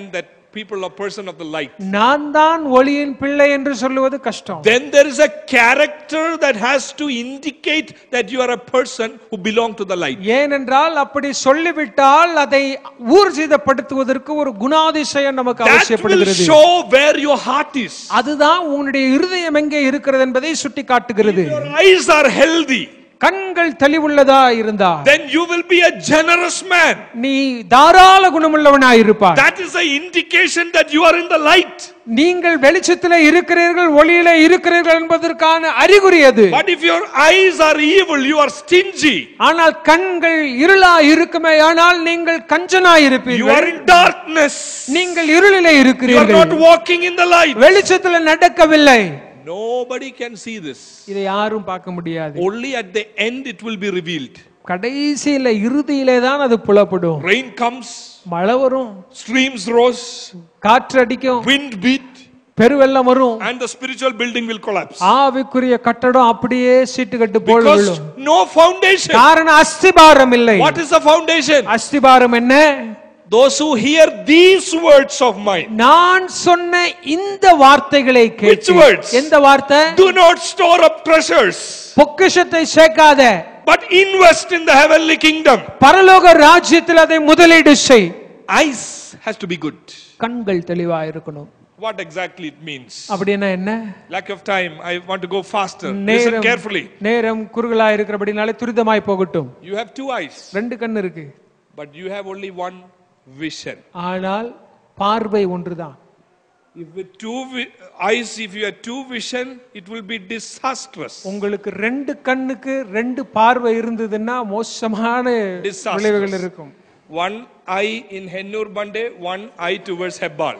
people or person of the light. நான் தான் ஒளியின் பிள்ளை என்று சொல்லுவது கஷ்டம் Then there is a character that has to indicate that you are a person who belong to the light. ஏனென்றால் அப்படி சொல்லிவிட்டால் அதை ஊர்ஜிதப்படுத்துவதற்கு ஒரு குணாதிசயம் நமக்கு That will அவசியப்படுகிறது show where your heart is. அதுதான் உன்னுடைய இருதயம் எங்கே இருக்கிறது என்பதை சுட்டி காட்டுகிறது Your eyes are healthy. கண்கள் தெளிவுள்ளதா இருந்தா Then you will be a generous man. நீ தாராள குணமுள்ளவனாய் இருப்பாய் That is an indication that you are in the light. நீங்கள் வெளிச்சத்திலே இருக்கிறீர்கள் ஒளியிலே இருக்கிறீர்கள் என்பதற்கான அறிகுறி அது But if your eyes are evil, you are stingy. ஆனால் கண்கள் இருளா இருக்குமே ஆனால் நீங்கள் கஞ்சனா You are இருப்பீர்கள் in darkness. நீங்கள் இருளிலே You are இருக்கிறீர்கள் not walking in the light. வெளிச்சத்துல நடக்கவில்லை Nobody can see this. இதை யாரும் பார்க்க முடியாது Only at the end it will be revealed. கடைசியில இறுதியிலே தான் அது புலப்படும் Rain comes, மழை வரும் streams rose, காற்று அடிக்கும் wind beat, பெருவெள்ளம் வரும் and the spiritual building will collapse. ஆவிக்குரிய கட்டடம் அப்படியே சீட்டுக்கட்டு போல் Because விழும் no foundation. காரணம் அஸ்திபாரம் இல்லை What is the foundation? அஸ்திபாரம் என்ன Those who hear these words of mine நான் சொன்ன இந்த வார்த்தைகளை கேட்டு words? எந்த வார்த்தை do not store up treasures, பொக்கிஷத்தை சேர்க்காத but invest in the heavenly kingdom. பரலோக ராஜ்யத்தில் அதை முதலீடு செய் Eyes has to be good. கண்கள் தெளிவா இருக்கணும் What exactly it means? அப்படின்னா என்ன Lack of time. I want to go faster. Listen நேரம் carefully. நேரம் குறுகலா இருக்கிறபடினாலே துரிதமாய் போகட்டும் You have two eyes, ரெண்டு கண் இருக்கு but you have only one vision. ஆனால் பார்வை ஒன்றுதான் If with two vi- eyes, if you have two vision, it will be disastrous. உங்களுக்கு ரெண்டு கண்ணுக்கு ரெண்டு பார்வை இருந்ததுன்னா மோசமான Disastrous. விளைவுகள் இருக்கும் One eye in Hennur Bande, one eye towards Hebbal.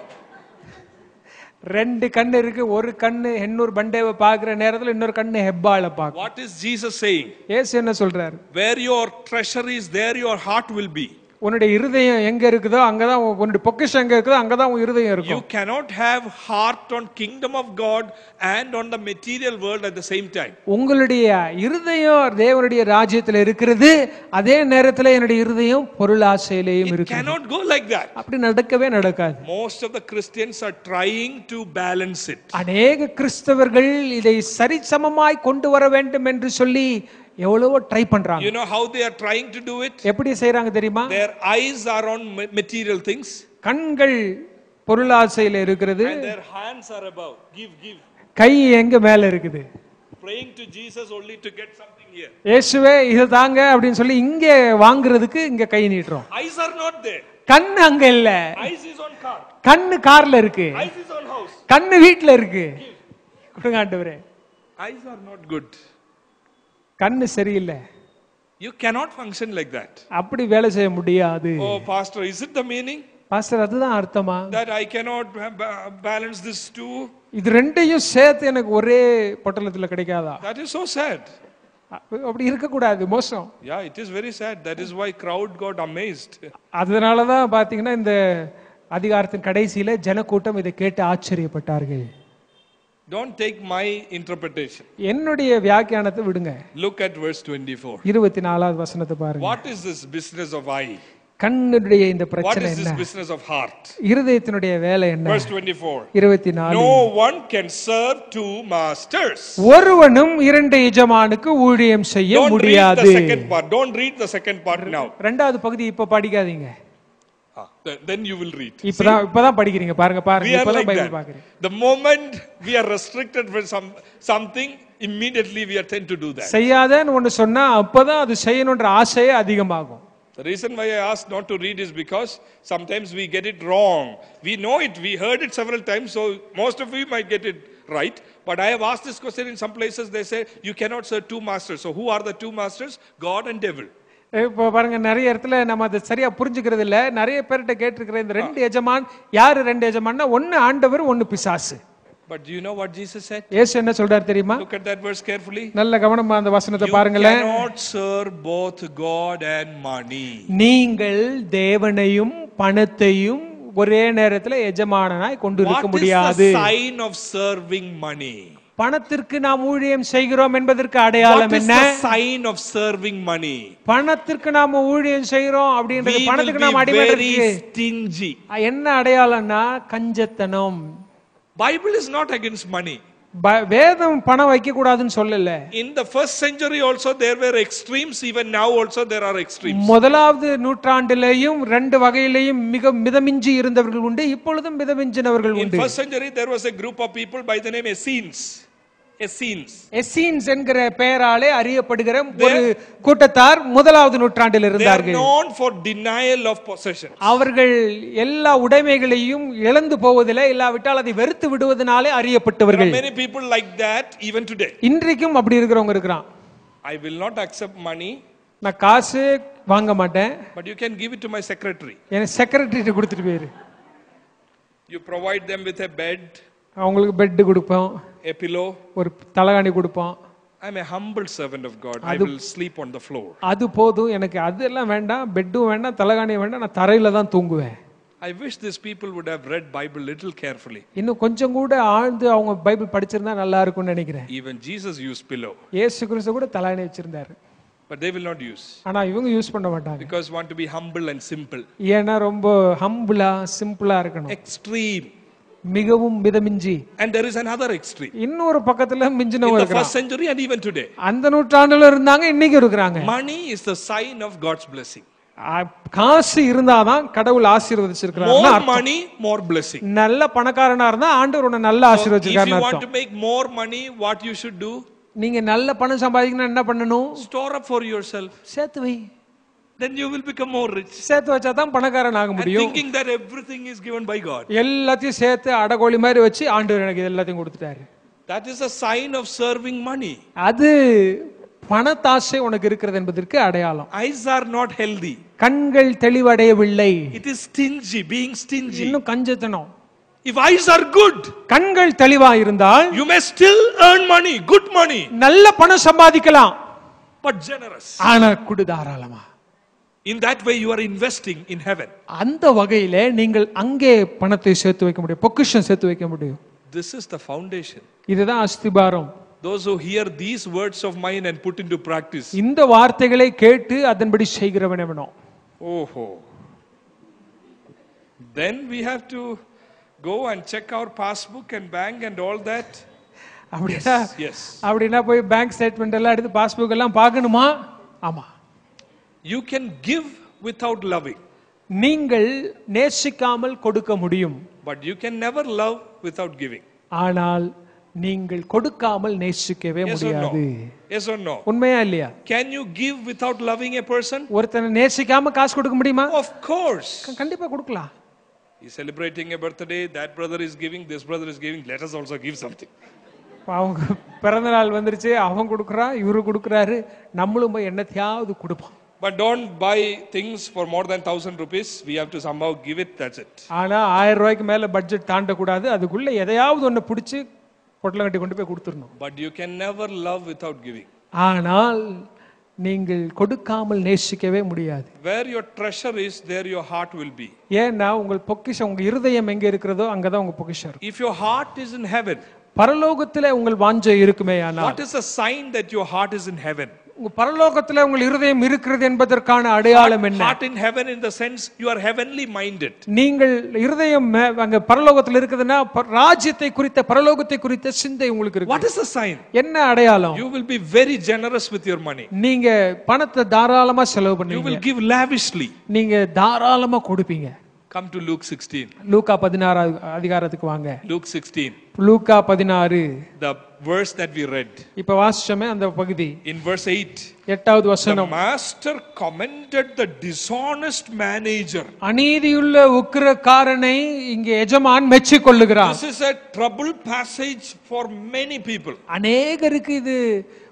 ரெண்டு கண்ணு இருக்கு ஒரு கண்ணு எண்ணூர் பண்டேவை பாக்குற நேரத்துல இன்னொரு கண்ணு ஹெப்பால பாக்கும் What is Jesus saying? ஏசு என்ன சொல்றாரு Where your treasure is, there your heart will be. உன்னுடைய இருதயம் எங்க இருக்குதோ அங்கதான் உன் உன்னுடைய பொக்கிஷம் எங்க இருக்குதோ அங்கதான் உன் இருதயம் இருக்கும் You cannot have heart on kingdom of God and on the material world at the same time. உங்களுடைய இருதயம் தேவனுடைய ராஜ்யத்துல இருக்கிறது அதே நேரத்துல என்னுடைய இருதயம் பொருளாசையிலேயும் It இருக்கு cannot go like that. அப்படி நடக்கவே நடக்காது Most of the Christians are trying to balance it. அநேக கிறிஸ்தவர்கள் இதை சரிசமமாய் கொண்டு வர வேண்டும் என்று சொல்லி எவ்வளவோ ட்ரை பண்றாங்க You know how they are trying to do it? எப்படி செய்றாங்க தெரியுமா Their eyes are on ma- material things கண்கள் பொருளாசையில இருக்கிறது and their hands are above. Give, give. கை எங்க மேல இருக்குது Praying to Jesus only to get something here. இயேசுவே இதை தாங்க அப்படின்னு சொல்லி இங்க வாங்குறதுக்கு இங்க கை நீட்டுறோம் Eyes are not there. கண்ணு அங்க இல்ல Eyes is on car. கண்ணு கார்ல இருக்கு Eyes is on house. கண்ணு வீட்டுல இருக்கு கொடுங்க ஆண்டவரே Eyes are not good. கண்ணு சரியில்லை You cannot function like that. அப்படி வேலை செய்ய முடியாது Oh, Pastor, is it the meaning pastor அதுதான் அர்த்தமா that I cannot ha- ba- balance this too? இது ரெண்டையும் சேர்த்து எனக்கு ஒரே பொட்டலத்துல கிடைக்காதா That is so sad. அ- அப்படி இருக்கக்கூடாது மோசம் Yeah, it is very sad. That is why crowd got amazed. அதனாலதான் பாத்தீங்கன்னா இந்த அதிகாரத்தின் கடைசியில ஜனக்கூட்டம் இதை கேட்டு ஆச்சரியப்பட்டார்கள் Don't take my interpretation. என்னுடைய வியாக்கியானத்தை விடுங்க Look at verse 24. இருபத்தி நாலாவது வசனத்தை பாருங்க What is this business of eye? கண்ணுடைய இந்த What பிரச்சனை is என்ன this business of heart? இருதயத்தினுடைய வேலை என்ன Verse 24. இருபத்தி நாலு No one can serve two masters. ஒருவனும் இரண்டு எஜமானுக்கு ஊழியம் செய்ய Don't read முடியாது the second part. Don't read the second part now. ரெண்டாவது பகுதி இப்ப படிக்காதீங்க Ah, then, then you will read. இப்பதான் இப்பதான் படிக்கிறீங்க பாருங்க We பாருங்க are இப்பதான் like பைபிள் that. பாக்குறீங்க The moment we are restricted with some something, immediately we are tend to do that. செய்யாதன்னு ஒண்ணு சொன்னா அப்பதான் அது செய்யணுன்ற ஆசையே அதிகமாகும் The reason why I asked not to read is because sometimes we get it wrong. We know it, we heard it several times, so most of you might get it right. But I have asked this question in some places, they say, you cannot serve two masters. So who are the two masters? God and devil. இப்போ பாருங்க நிறைய இடத்துல நம்ம அதை சரியா புரிஞ்சுக்கிறது இல்ல நிறைய பேர்கிட்ட கேட்டிருக்கிற இந்த ரெண்டு எஜமான் யாரு ரெண்டு எஜமான்னா ஒண்ணு ஆண்டவர் ஒண்ணு பிசாசு But do you know what Jesus said? இயேசு என்ன சொல்றாரு தெரியுமா Look at that verse carefully. நல்ல கவனமா அந்த வசனத்தை You பாருங்களேன் cannot serve both God and money. நீங்கள் தேவனையும் பணத்தையும் ஒரே நேரத்துல எஜமானனாய் கொண்டு இருக்க What is முடியாது the sign of serving money? பணத்திற்கு நாம் ஊழியம் செய்கிறோம் என்பதற்கு What அடையாளம் is என்ன the sign of serving money? பணத்திற்கு நாம ஊழியம் செய்கிறோம் We அப்படின்றது will பணத்துக்கு நாம் be அடிமையிருக்கு very stingy. என்ன அடையாளம்னா கஞ்சத்தனம் Bible is not against money. ப- வேதம் பணம் வைக்க கூடாதுன்னு சொல்லல In the first century also there were extremes. Even now also there are extremes. முதலாவது நூற்றாண்டிலேயும் ரெண்டு வகையிலேயும் மிக மிதமிஞ்சி இருந்தவர்கள் உண்டு இப்பொழுதும் மிதமிஞ்சினவர்கள் In உண்டு first century there was a group of people by the name Essenes. Essenes. எஸ்ஸீன்ஸ் என்கிற பெயராலே அறியப்படுகிற ஒரு கூட்டத்தார் முதலாவது நூற்றாண்டில் They are இருந்தார்கள் known for denial of possession. அவர்கள் எல்லா உடைமைகளையும் இழந்து போவதில்லை இல்லாவிட்டால் அதை வெறுத்து விடுவதனாலே There are அறியப்பட்டவர்கள் many people like that even today. இன்றைக்கும் அப்படி இருக்கிறவங்க இருக்கிறான் I will not accept money, நான் காசு வாங்க மாட்டேன் but you can give it to my secretary. என் செக்ரட்டரிட்ட கொடுத்துட்டு போயிரு You provide them with a bed, அவங்களுக்கு பெட்டு கொடுப்போம் a pillow. ஒரு தலகாணி கொடுப்போம் I'm a humble servant of God. I will sleep on the floor. அது போதும் எனக்கு அதெல்லாம் வேண்டாம் பெட்டும் வேண்டாம் தலகாணியும் வேண்டாம் நான் தரையில தான் தூங்குவேன் I wish these people would have read Bible little carefully. இன்னும் கொஞ்சம் கூட ஆழ்ந்து அவங்க பைபிள் படிச்சிருந்தா நல்லா இருக்கும்னு நினைக்கிறேன் Even Jesus used pillow, இயேசு கிறிஸ்து கூட தலகாணி வச்சிருந்தாரு but they will not use ஆனா இவங்க யூஸ் பண்ண மாட்டாங்க because want to be humble and simple. ஏன்னா ரொம்ப ஹம்பிளா சிம்பிளா இருக்கணும் Extreme. மிகவும் மிதமிஞ்சி And there is another extreme. இன்னொரு பக்கத்துல In மிஞ்சினவங்க the இருக்கிறாங்க first century and even today, அந்த நூற்றாண்டுல இருந்தாங்க இன்னைக்கு இருக்கிறாங்க money is the sign of God's blessing. ஆ, காசு இருந்தாதான் கடவுள் ஆசீர்வதிச்சிருக்கிறாங்க More money, more blessing. நல்ல பணக்காரனா இருந்தா ஆண்டவர் உன்னை நல்லா If ஆசீர்வதிச்சிருக்காருன்னு you want அர்த்தம் to make more money, what you should do? நீங்க நல்ல பணம் சம்பாதிக்கணும் என்ன பண்ணணும் Store up for yourself. சேர்த்து வை Then you will become more rich. சேர்த்து வச்சா தான் பணக்காரன் ஆக And முடியும் thinking that everything is given by God. எல்லாத்தையும் சேர்த்து அடகோழி மாதிரி வச்சு ஆண்டவர் எனக்கு இது எல்லாத்தையும் கொடுத்துட்டாரு That is a sign of serving money. அது பணத்தாசை உனக்கு இருக்கிறது என்பதற்கு அடையாளம் Eyes are not healthy. கண்கள் தெளிவடையவில்லை It is stingy, being stingy. இன்னும் கஞ்சத்தனம் If eyes are good, கண்கள் தெளிவா இருந்தால் you may still earn money, good money, நல்ல பணம் சம்பாதிக்கலாம் but generous. ஆனா குடு தாராளமா In that way, you are investing in heaven. அந்த வகையில நீங்கள் அங்கே பணத்தை சேர்த்து வைக்க முடியும் பொக்கிஷம் சேர்த்து வைக்க முடியும் This is the foundation. இதுதான் அஸ்திபாரம் Those who hear these words of mine and put into practice, இந்த வார்த்தைகளை கேட்டு அதன்படி செய்கிறவன் எவனோ oh, ho. then we have to go and check our passbook and bank and all that. அப்படின்னா Yes. அப்படின்னா போய் பேங்க் ஸ்டேட்மெண்ட் எல்லாம் எடுத்து பாஸ்புக் எல்லாம் பார்க்கணுமா ஆமா You can give without loving, நீங்கள் நேசிக்காமல் கொடுக்க முடியும் but you can never love without giving. ஆனால் நீங்கள் கொடுக்காமல் நேசிக்கவே Yes or no? முடியாது Yes or no? உண்மையா இல்லையா Can you give without loving a person? ஒருத்தனை நேசிக்காம காசு கொடுக்க முடியுமா Of course. க- கண்டிப்பா கொடுக்கலாம் He's celebrating a birthday, that brother is giving, this brother is giving, let us also give something. இப்ப அவங்க பிறந்த நாள் வந்துருச்சு அவன் கொடுக்குறான் இவரு கொடுக்குறாரு நம்மளும் போய் என்னத்தையாவது கொடுப்போம் But don't buy things for more than thousand rupees. We have to somehow give it, that's it. ஆனா ஆயிரம் ரூபாய்க்கு மேல பட்ஜெட் தாண்டக்கூடாது அதுக்குள்ள எதையாவது ஒண்ணு பிடிச்சி பொட்டலம் கட்டி கொண்டு போய் கொடுத்துடணும் But you can never love without giving. ஆனால் நீங்கள் கொடுக்காமல் நேசிக்கவே முடியாது Where your treasure is, there your heart will be. ஏன்னா உங்கள் பொக்கிஷம் உங்க இருதயம் எங்க இருக்கிறதோ அங்கதான் உங்க பொக்கிஷம் இருக்கும் If your heart is in heaven, பரலோகத்துல உங்கள் வாஞ்சை இருக்குமே ஆனால் what is the sign that your heart is in heaven? உங்க பரலோகத்துல உங்கள் இருதயம் இருக்கிறது என்பதற்கான அடையாளம் என்ன Heart in heaven in the sense you are heavenly minded. நீங்கள் இருதயம் மே- அங்க பரலோகத்துல இருக்குதுன்னா ப- ராஜ்யத்தை குறித்த பரலோகத்தை குறித்த சிந்தை உங்களுக்கு இருக்கு What is the sign? என்ன அடையாளம் You will be very generous with your money. நீங்க பணத்தை தாராளமா செலவு You பண்ணுவீங்க will give lavishly. நீங்க தாராளமா கொடுப்பீங்க Come to Luke 16. லூக்கா பதினாறாவது அதிகாரத்துக்கு வாங்க Luke 16, லூக்கா பதினாறு the verse that we read. இப்ப வாசிச்சோமே அந்த பகுதி In verse 8, எட்டாவது the வசனம் master commended the dishonest manager. அநீதியுள்ள உக்கிரக்காரனை இங்கே எஜமான் மெச்சிக் கொள்ளுகிறான் This is a trouble passage for many people. அநேகருக்கு இது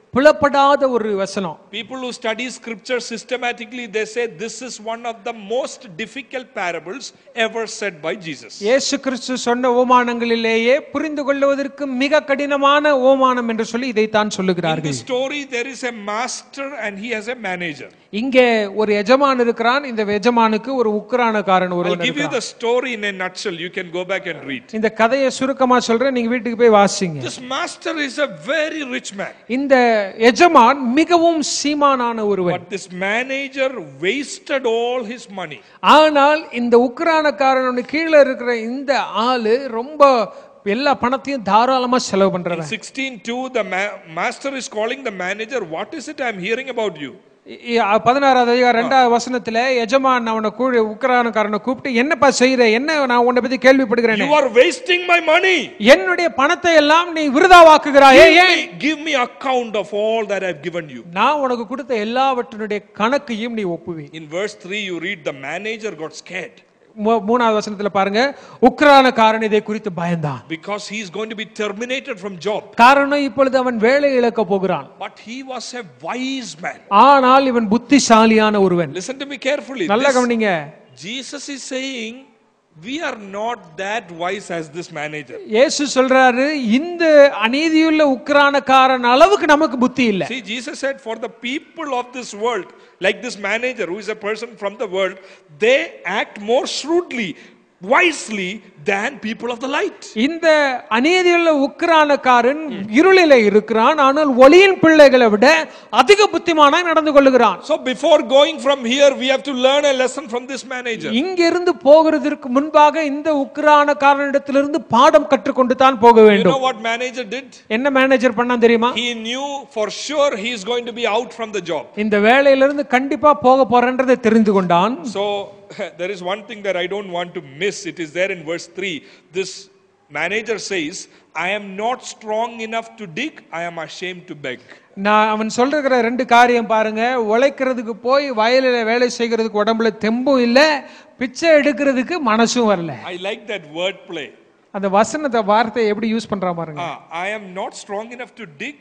புலப்படாத ஒரு வசனம் People who study scripture systematically, they say this is one of the most difficult parables ever said by Jesus. இயேசு கிறிஸ்து சொன்ன ஓமானங்களிலேயே புரிந்து கொள்வதற்கு மிக கடினமான ஓமானம் என்று சொல்லி இதைத்தான் In சொல்லுகிறார்கள் the story, there is a master and he has a manager. இங்கே ஒரு எஜமான் இருக்கிறான் இந்த எஜமானுக்கு ஒரு உக்கிரானக்காரன் I'll ஒருவன் give you இருக்கிறான் the story in a nutshell. You can go back and read. இந்த கதையை சுருக்கமா சொல்றேன் நீங்க வீட்டுக்கு போய் வாசிங்க This master is a very rich man. இந்த எஜமான் மிகவும் சீமானான ஒருவன் But this manager wasted all his money. ஆனால் இந்த உக்ரானக்காரனோட கீழே இருக்கிற இந்த ஆளு ரொம்ப எல்லா பணத்தையும் தாராளமா செலவு In பண்றவன் 16.2, the ma- master is calling the manager, What is it I'm hearing about you? இ- இ- பதினாறாவது அதிகாரம் ரெண்டாவது வசனத்துல எஜமான் அவனை கூழ் உக்ரானக்காரனை கூப்பிட்டு என்னப்பா செய்யற என்ன நான் உன்னை பத்தி கேள்விப்படுகிறேன் You are wasting my money. என்னுடைய பணத்தை எல்லாம் நீ விருதாவாக்குகிறாயே Give ஏன் me, give me account of all that I've given you. நான் உனக்கு கொடுத்த எல்லாவற்றினுடைய கணக்கையும் நீ ஒப்புவி In verse 3, you read the manager got scared மூ- மூணாவது வசனத்துல பாருங்க உக்ரானக்காரன் இதை குறித்து பயந்தான் because he's going to be terminated from job. காரணம் இப்பொழுது அவன் வேலை இழக்க போகிறான் But he was a wise man. ஆனால் இவன் புத்திசாலியான ஒருவன் Listen to me carefully. நல்லா This- கவனிங்க Jesus is saying, We are not that wise as this manager. இயேசு சொல்றாரு இந்த அநீதியுள்ள உக்ரானக்காரன் அளவுக்கு நமக்கு புத்தி இல்ல See, Jesus said, For the people of this world, like this manager who is a person from the world, they act more shrewdly, wisely than people of the light. இந்த அநீதியுள்ள உக்ரானக்காரன் இருளில இருக்கிறான் ஆனால் ஒளியின் பிள்ளைகளை விட அதிக புத்திமானாய் நடந்து கொள்ளுகிறான் So, before going from here, we have to learn a lesson from this manager. இங்கிருந்து போகிறதற்கு முன்பாக இந்த உக்ரானக்காரனிடத்திலிருந்து பாடம் கற்றுக்கொண்டு தான் போக You வேண்டும் know what manager did? என்ன மேனேஜர் பண்ணா தெரியுமா He knew for sure he is going to be out from the job. இந்த வேலையிலிருந்து கண்டிப்பா போக போறேன்றதை தெரிந்து கொண்டான் So, there is one thing that I don't want to miss. It is there in verse 3. This manager says, I am not strong enough to dig, I am ashamed to beg. நான் அவன் சொல்ற ரெண்டு காரியம் பாருங்க உழைக்கிறதுக்கு போய் வயலில் வேலை செய்கிறதுக்கு உடம்புல தெம்பும் இல்ல பிச்சை எடுக்கிறதுக்கு மனசும் வரல I like that word play. அந்த வசனத்தை வார்த்தையை எப்படி யூஸ் பண்றா பாருங்க Ah, I am not strong enough to dig,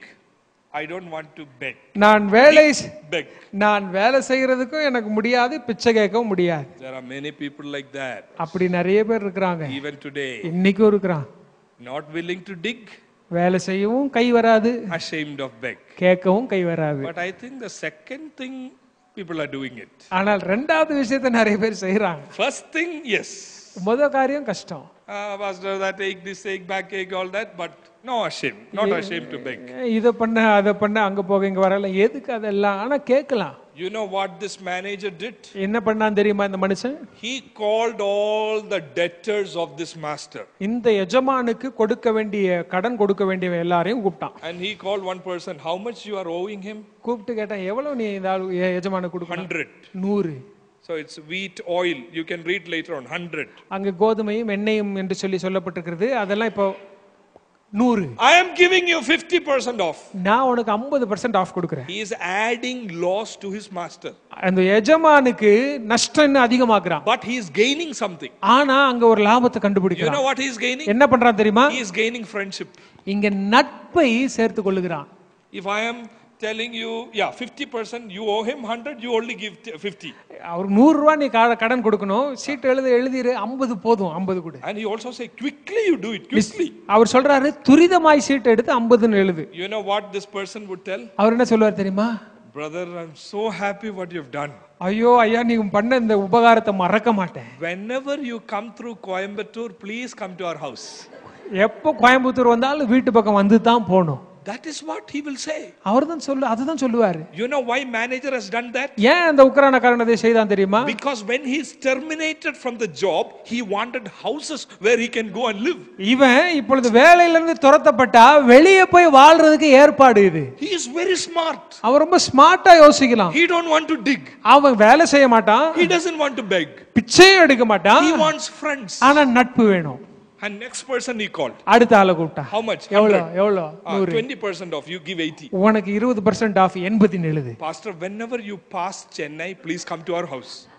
I don't want to beg. நான் வேலை செ- Beg. நான் வேலை செய்யறதுக்கும் எனக்கு முடியாது பிச்சை கேட்கவும் முடியாது There are many people like that, அப்படி நிறைய பேர் இருக்கிறாங்க even today. இன்னைக்கும் இருக்கிறான் Not willing to dig, வேலை செய்யவும் கை வராது ashamed of beg. கேட்கவும் கை வராது But I think the second thing, people are doing it. ஆனால் ரெண்டாவது விஷயத்தை நிறைய பேர் செய்யறாங்க First thing, yes. முத காரியம் கஷ்டம் Uh, pastor, that ache, this ache, back ache, all that, but no ashamed, not ashamed to beg. இதை பண்ண அதை பண்ண அங்க போக இங்க வரல எதுக்கு அதெல்லாம் ஆனா கேட்கலாம் You know what this manager did? என்ன பண்ணான் தெரியுமா இந்த மனுஷன் He called all the debtors of this master. இந்த எஜமானுக்கு கொடுக்க வேண்டிய கடன் கொடுக்க வேண்டிய எல்லாரையும் கூப்பிட்டான் And he called one person, how much you are owing him? கூப்பிட்டு கேட்டான் எவ்வளவு நீ இந்த ஆளு எ- எஜமானுக்கு கொடுக்கணும் 100. நூறு So it's wheat, oil. You can read later on, 100. அங்க கோதுமையும் எண்ணெயும் என்று சொல்லி சொல்லப்பட்டிருக்கிறது அதெல்லாம் இப்போ நூறு I am giving you 50% off. நான் உனக்கு ஐம்பது பர்சன்ட் ஆஃப் கொடுக்குறேன் He is adding loss to his master. அந்த எஜமானுக்கு நஷ்டம் இன்னும் அதிகமாக்குறான் But he is gaining something. ஆனா அங்க ஒரு லாபத்தை You கண்டுபிடிக்கிறான் know what he is gaining? என்ன பண்றான் தெரியுமா He is gaining friendship. இங்க நட்பை சேர்த்து கொள்ளுகிறான் If I am telling you, yeah, 50%, you owe him 100, you only give t- 50. அவர் நூறு ரூபா நீ கா- கடன் கொடுக்கணும் சீட்டு எழுத எழுதிரு ஐம்பது போதும் ஐம்பது கொடு And he also say, quickly you do it, quickly. அவர் சொல்றாரு துரிதமாய் சீட்டு எடுத்து ஐம்பதுன்னு எழுது You know what this person would tell? அவர் என்ன சொல்லுவார் தெரியுமா Brother, I'm so happy what you've done. ஐயோ ஐயா நீ பண்ண இந்த உபகாரத்தை மறக்க மாட்டேன் Whenever you come through Coimbatore, please come to our house. எப்போ கோயம்புத்தூர் வந்தாலும் வீட்டு பக்கம் வந்து தான் போகணும் That is what he will say. அவர் தான் சொல்லு அதுதான் சொல்லுவாரு You know why manager has done that? ஏன் அந்த உக்ரானக்காரன் அதை செய்தான் தெரியுமா Because when he is terminated from the job, he wanted houses where he can go and live. இவன் இப்பொழுது வேலையில இருந்து துரத்தப்பட்டா வெளியே போய் வாழ்றதுக்கு ஏற்பாடு இது He is very smart. அவன் ரொம்ப ஸ்மார்ட்டா யோசிக்கலாம் He don't want to dig. அவன் வேலை செய்ய மாட்டான் He doesn't want to beg. பிச்சையும் எடுக்க மாட்டான் He wants friends. ஆனா நட்பு வேணும் And next person he called. அடுத்த ஆளை கூப்பிட்டா How much? எவ்வளோ 100. எவ்வளோ Ah, 20% off. You give 80. உனக்கு இருபது பர்சன்ட் ஆஃப் எண்பதின் எழுது Pastor, whenever you pass Chennai, please come to our house.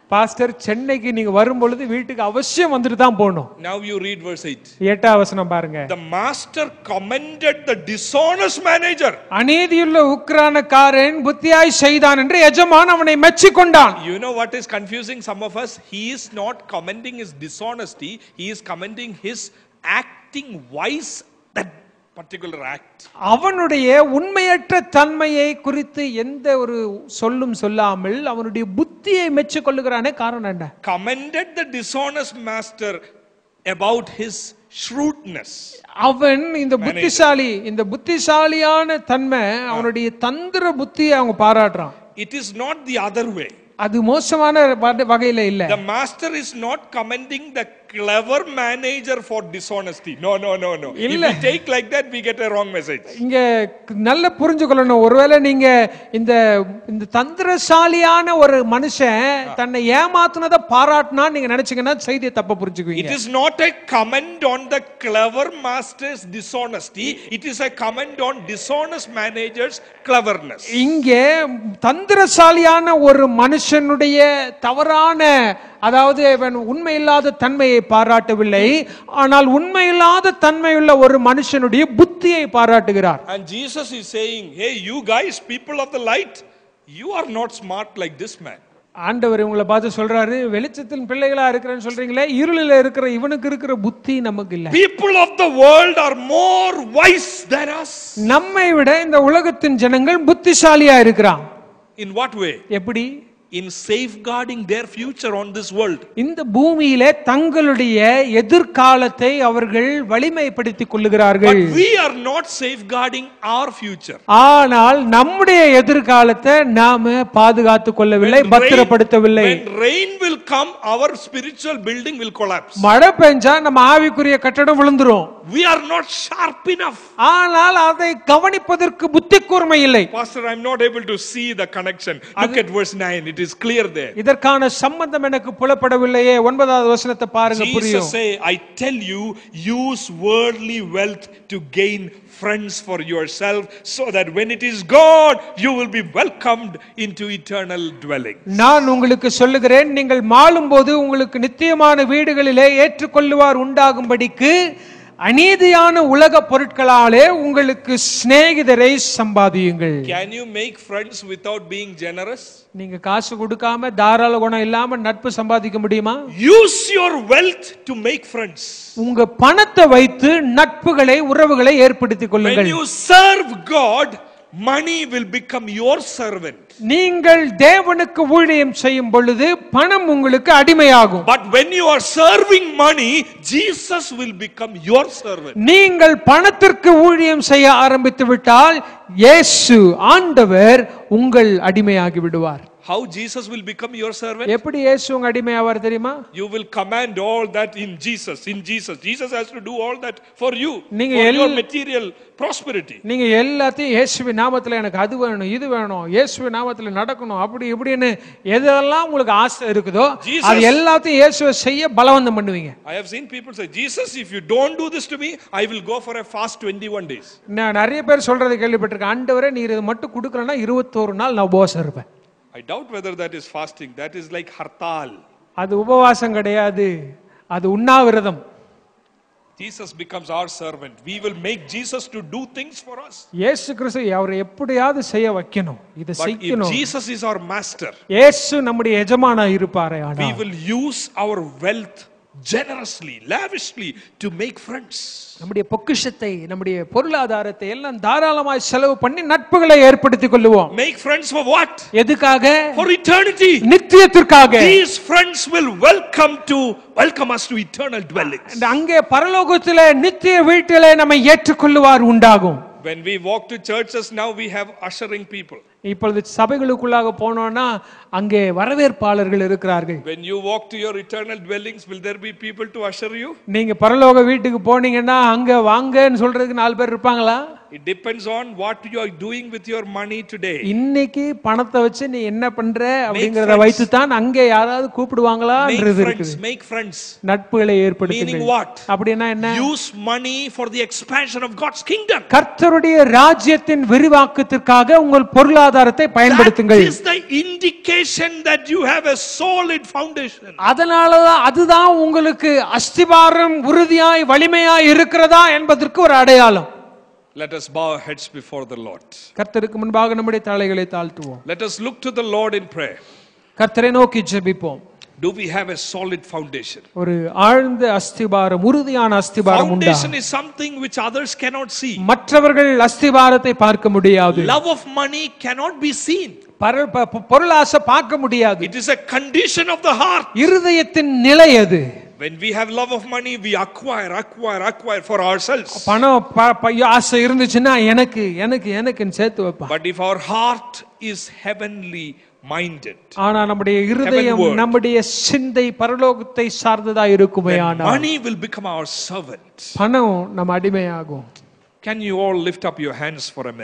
Pastor சென்னைக்கு நீங்க வரும் பொழுது வீட்டுக்கு அவசியம் வந்துட்டு தான் போகணும் Now you read verse 8. எட்டாம் வசனம் பாருங்க The master commended the dishonest manager. அநீதியுள்ள உக்ரானக்காரன் புத்தியாய் செய்தான் என்று எஜமான் அவனை மெச்சிக்கொண்டான் You know what is confusing some of us? He is not commending his dishonesty, he is commending his acting wise that particular act. அவனுடைய உண்மையற்ற தன்மையை குறித்து எந்த ஒரு சொல்லும் சொல்லாமல் அவனுடைய புத்தியை மெச்சிக்கொள்ளுகிறானே காரணம் என்ன Commended the dishonest master about his shrewdness. அவன் இந்த புத்திசாலி இந்த புத்திசாலியான தன்மை அவனுடைய தந்திர புத்தியை அவங்க பாராட்டுறான் It is not the other way. அது மோசமான வ- வகையில இல்ல The master is not commending the clever manager for dishonesty. No, no, no, no. If இல்ல. we take like that, we get a wrong message. இங்க நல்ல புரிஞ்சுக்கொள்ளணும் ஒருவேளை நீங்க இந்த இந்த தந்திரசாலியான ஒரு மனுஷன் தன்னை ஏமாத்துனதை பாராட்டினா நீங்க நினைச்சீங்கன்னா செய்தியை தப்ப It புரிஞ்சுக்குவீங்க is not a comment on the clever master's dishonesty. It is a comment on dishonest manager's cleverness. இங்கே தந்திரசாலியான ஒரு மனுஷனுடைய தவறான அதாவது இவன் உண்மையில்லாத தன்மையை பாராட்டவில்லை ஆனால் உண்மையில்லாத தன்மையுள்ள ஒரு மனுஷனுடைய புத்தியை பாராட்டுகிறார் And Jesus is saying, Hey, you guys, people of the light, you are not smart like this man. ஆண்டவர் உங்களை பார்த்து சொல்றாரு வெளிச்சத்தின் பிள்ளைகளா இருக்கிறேன்னு சொல்றீங்களே இருளில் இருக்கிற இவனுக்கு இருக்கிற புத்தி நமக்கு இல்ல People of the world are more wise than us. நம்மை விட இந்த உலகத்தின் ஜனங்கள் புத்திசாலியா இருக்கிறான் In what way? எப்படி In safeguarding their future on this world. இந்த பூமியிலே தங்களுடைய எதிர்காலத்தை அவர்கள் வலிமைப்படுத்திக் கொள்ளுகிறார்கள் But we are not safeguarding our future. ஆனால் நம்முடைய எதிர்காலத்தை நாம பாதுகாத்துக் கொள்ளவில்லை When பத்திரப்படுத்தவில்லை When rain will come, our spiritual building will collapse. மழை பெஞ்சா நம்ம ஆவிக்குரிய கட்டடம் விழுந்துரும் We are not sharp enough. ஆனால் அதை கவனிப்பதற்கு புத்தி கூர்மை இல்லை Pastor, I'm not able to see the connection. Look at verse 9. It is clear there. இதற்கான சம்பந்தம் எனக்கு புலப்படவில்லையே ஒன்பதாவது வசனத்தை பாருங்க Jesus புரியும் say, I tell you, use worldly wealth to gain friends for yourself so that when it is gone, you will be welcomed into eternal dwelling. நான் உங்களுக்கு சொல்லுகிறேன் நீங்கள் மாளும்போது உங்களுக்கு நித்தியமான வீடுகளிலே ஏற்றுக்கொள்ளுவார் உண்டாகும்படிக்கு அநீதியான உலக பொருட்களாலே உங்களுக்கு சிநேகிதரை சம்பாதியுங்கள் Can you make friends without being generous? நீங்க காசு கொடுக்காம தாராள குணம் இல்லாம நட்பு சம்பாதிக்க முடியுமா Use your wealth to make friends. உங்க பணத்தை வைத்து நட்புகளை உறவுகளை ஏற்படுத்திக் When கொள்ளுங்கள் you serve God, money will become your servant. நீங்கள் தேவனுக்கு ஊழியம் செய்யும் பொழுது பணம் உங்களுக்கு அடிமையாகும் But when you are serving money, Jesus will become your servant. நீங்கள் பணத்திற்கு ஊழியம் செய்ய ஆரம்பித்து விட்டால் இயேசு ஆண்டவர் உங்கள் அடிமையாகி விடுவார் How Jesus will become your servant? எப்படி இயேசு உங்க அடிமையாவார் தெரியுமா You will command all that in Jesus. In Jesus. Jesus has to do all that for you. நீங்க For your எல்- material prosperity. நீங்க எல்லாத்தையும் இயேசுவின் நாமத்துல எனக்கு அது வேணும் இது வேணும் இயேசுவின் நாமத்துல நடக்கணும் அப்படி இப்படின்னு எதெல்லாம் உங்களுக்கு ஆசை இருக்குதோ Jesus- அது எல்லாத்தையும் இயேசுவை செய்ய பலவந்தம் பண்ணுவீங்க I have seen people say, Jesus, if you don't do this to me, I will go for a fast 21 days. நான் நிறைய பேர் சொல்றது கேள்விப்பட்டிருக்கேன் ஆண்டவரே நீர் இது மட்டும் கொடுக்கலன்னா இருபத்தோரு நாள் நான் உபவாசம் இருப்பேன் I doubt whether that is fasting. That is like hartal. அது உபவாசம் கிடையாது அது உண்ணாவிரதம் Jesus becomes our servant. We will make Jesus to do things for us. இயேசு கிறிஸ்து அவரை எப்படியாவது செய்ய வைக்கணும் இதை But if செய்யணும் Jesus is our master, இயேசு நம்முடைய எஜமானா இருப்பாரே we ஆனால் will use our wealth generously, lavishly to make friends. நம்முடைய பொக்கிஷத்தை நம்முடைய பொருளாதாரத்தை எல்லாம் தாராளமாய் செலவு பண்ணி நட்புகளை ஏற்படுத்திக் கொள்ளுவோம் Make friends for what? எதுக்காக For eternity. நித்தியத்திற்காக These friends will welcome to welcome us to eternal dwellings. இந்த அங்கே பரலோகத்திலே நித்திய வீட்டிலே நம்மை ஏற்றுக்கொள்ளுவார் உண்டாகும் When we walk to churches now, we have ushering people. இப்பொழுது சபைகளுக்குள்ளாக போனோம்னா அங்கே வரவேற்பாளர்கள் இருக்கிறார்கள் When you walk to your eternal dwellings, will there be people to usher you? நீங்க பரலோக வீட்டுக்கு போனீங்கன்னா அங்க வாங்கன்னு சொல்றதுக்கு நாலு பேர் இருப்பாங்களா It depends on what you are doing with your money today. இன்னைக்கு பணத்தை வச்சு நீ என்ன பண்ற அப்படிங்கறத friends. வைத்து தான் அங்கே யாராவது Make கூப்பிடுவாங்களான்றது இருக்குது friends, make friends. நட்புகளை Meaning ஏற்படுத்துங்கள் what? அப்படின்னா என்ன Use money for the expansion of God's kingdom. கர்த்தருடைய ராஜ்யத்தின் விரிவாக்கத்திற்காக உங்கள் பொருளாதாரத்தை That பயன்படுத்துங்கள் is the indication that you have a solid foundation. அதனாலதான் அதுதான் உங்களுக்கு அஸ்திபாரம் உறுதியாய் வலிமையாய் இருக்கிறதா என்பதற்கு ஒரு அடையாளம் Let us bow our heads before the Lord. கர்த்தருக்கு முன்பாக நம்முடைய தலைகளை தாழ்த்துவோம் Let us look to the Lord in prayer. கர்த்தரை நோக்கி ஜெபிப்போம் Do we have a solid foundation? ஒரு ஆழ்ந்த அஸ்திபாரம் உறுதியான அஸ்திபாரம் உண்டா Foundation is something which others cannot see. மற்றவர்கள் அஸ்திபாரத்தை பார்க்க முடியாது Love of money cannot be seen. பர- ப- ப- பொருளாசை பார்க்க முடியாது It is a condition of the heart. இருதயத்தின் நிலை அது When we have love of money, we acquire, acquire, acquire for ourselves. பணம் ப- ப- ஆசை இருந்துச்சுன்னா எனக்கு எனக்கு எனக்குன்னு சேர்த்து வைப்பான் But if our heart is heavenly minded, ஆனா நம்முடைய இருதயம் Heavenward. நம்முடைய சிந்தை பரலோகத்தை சார்ந்ததா இருக்குமே then ஆனால் money will become our servant. பணம் நம்ம அடிமையாகும் Can you all lift up your hands for a minute?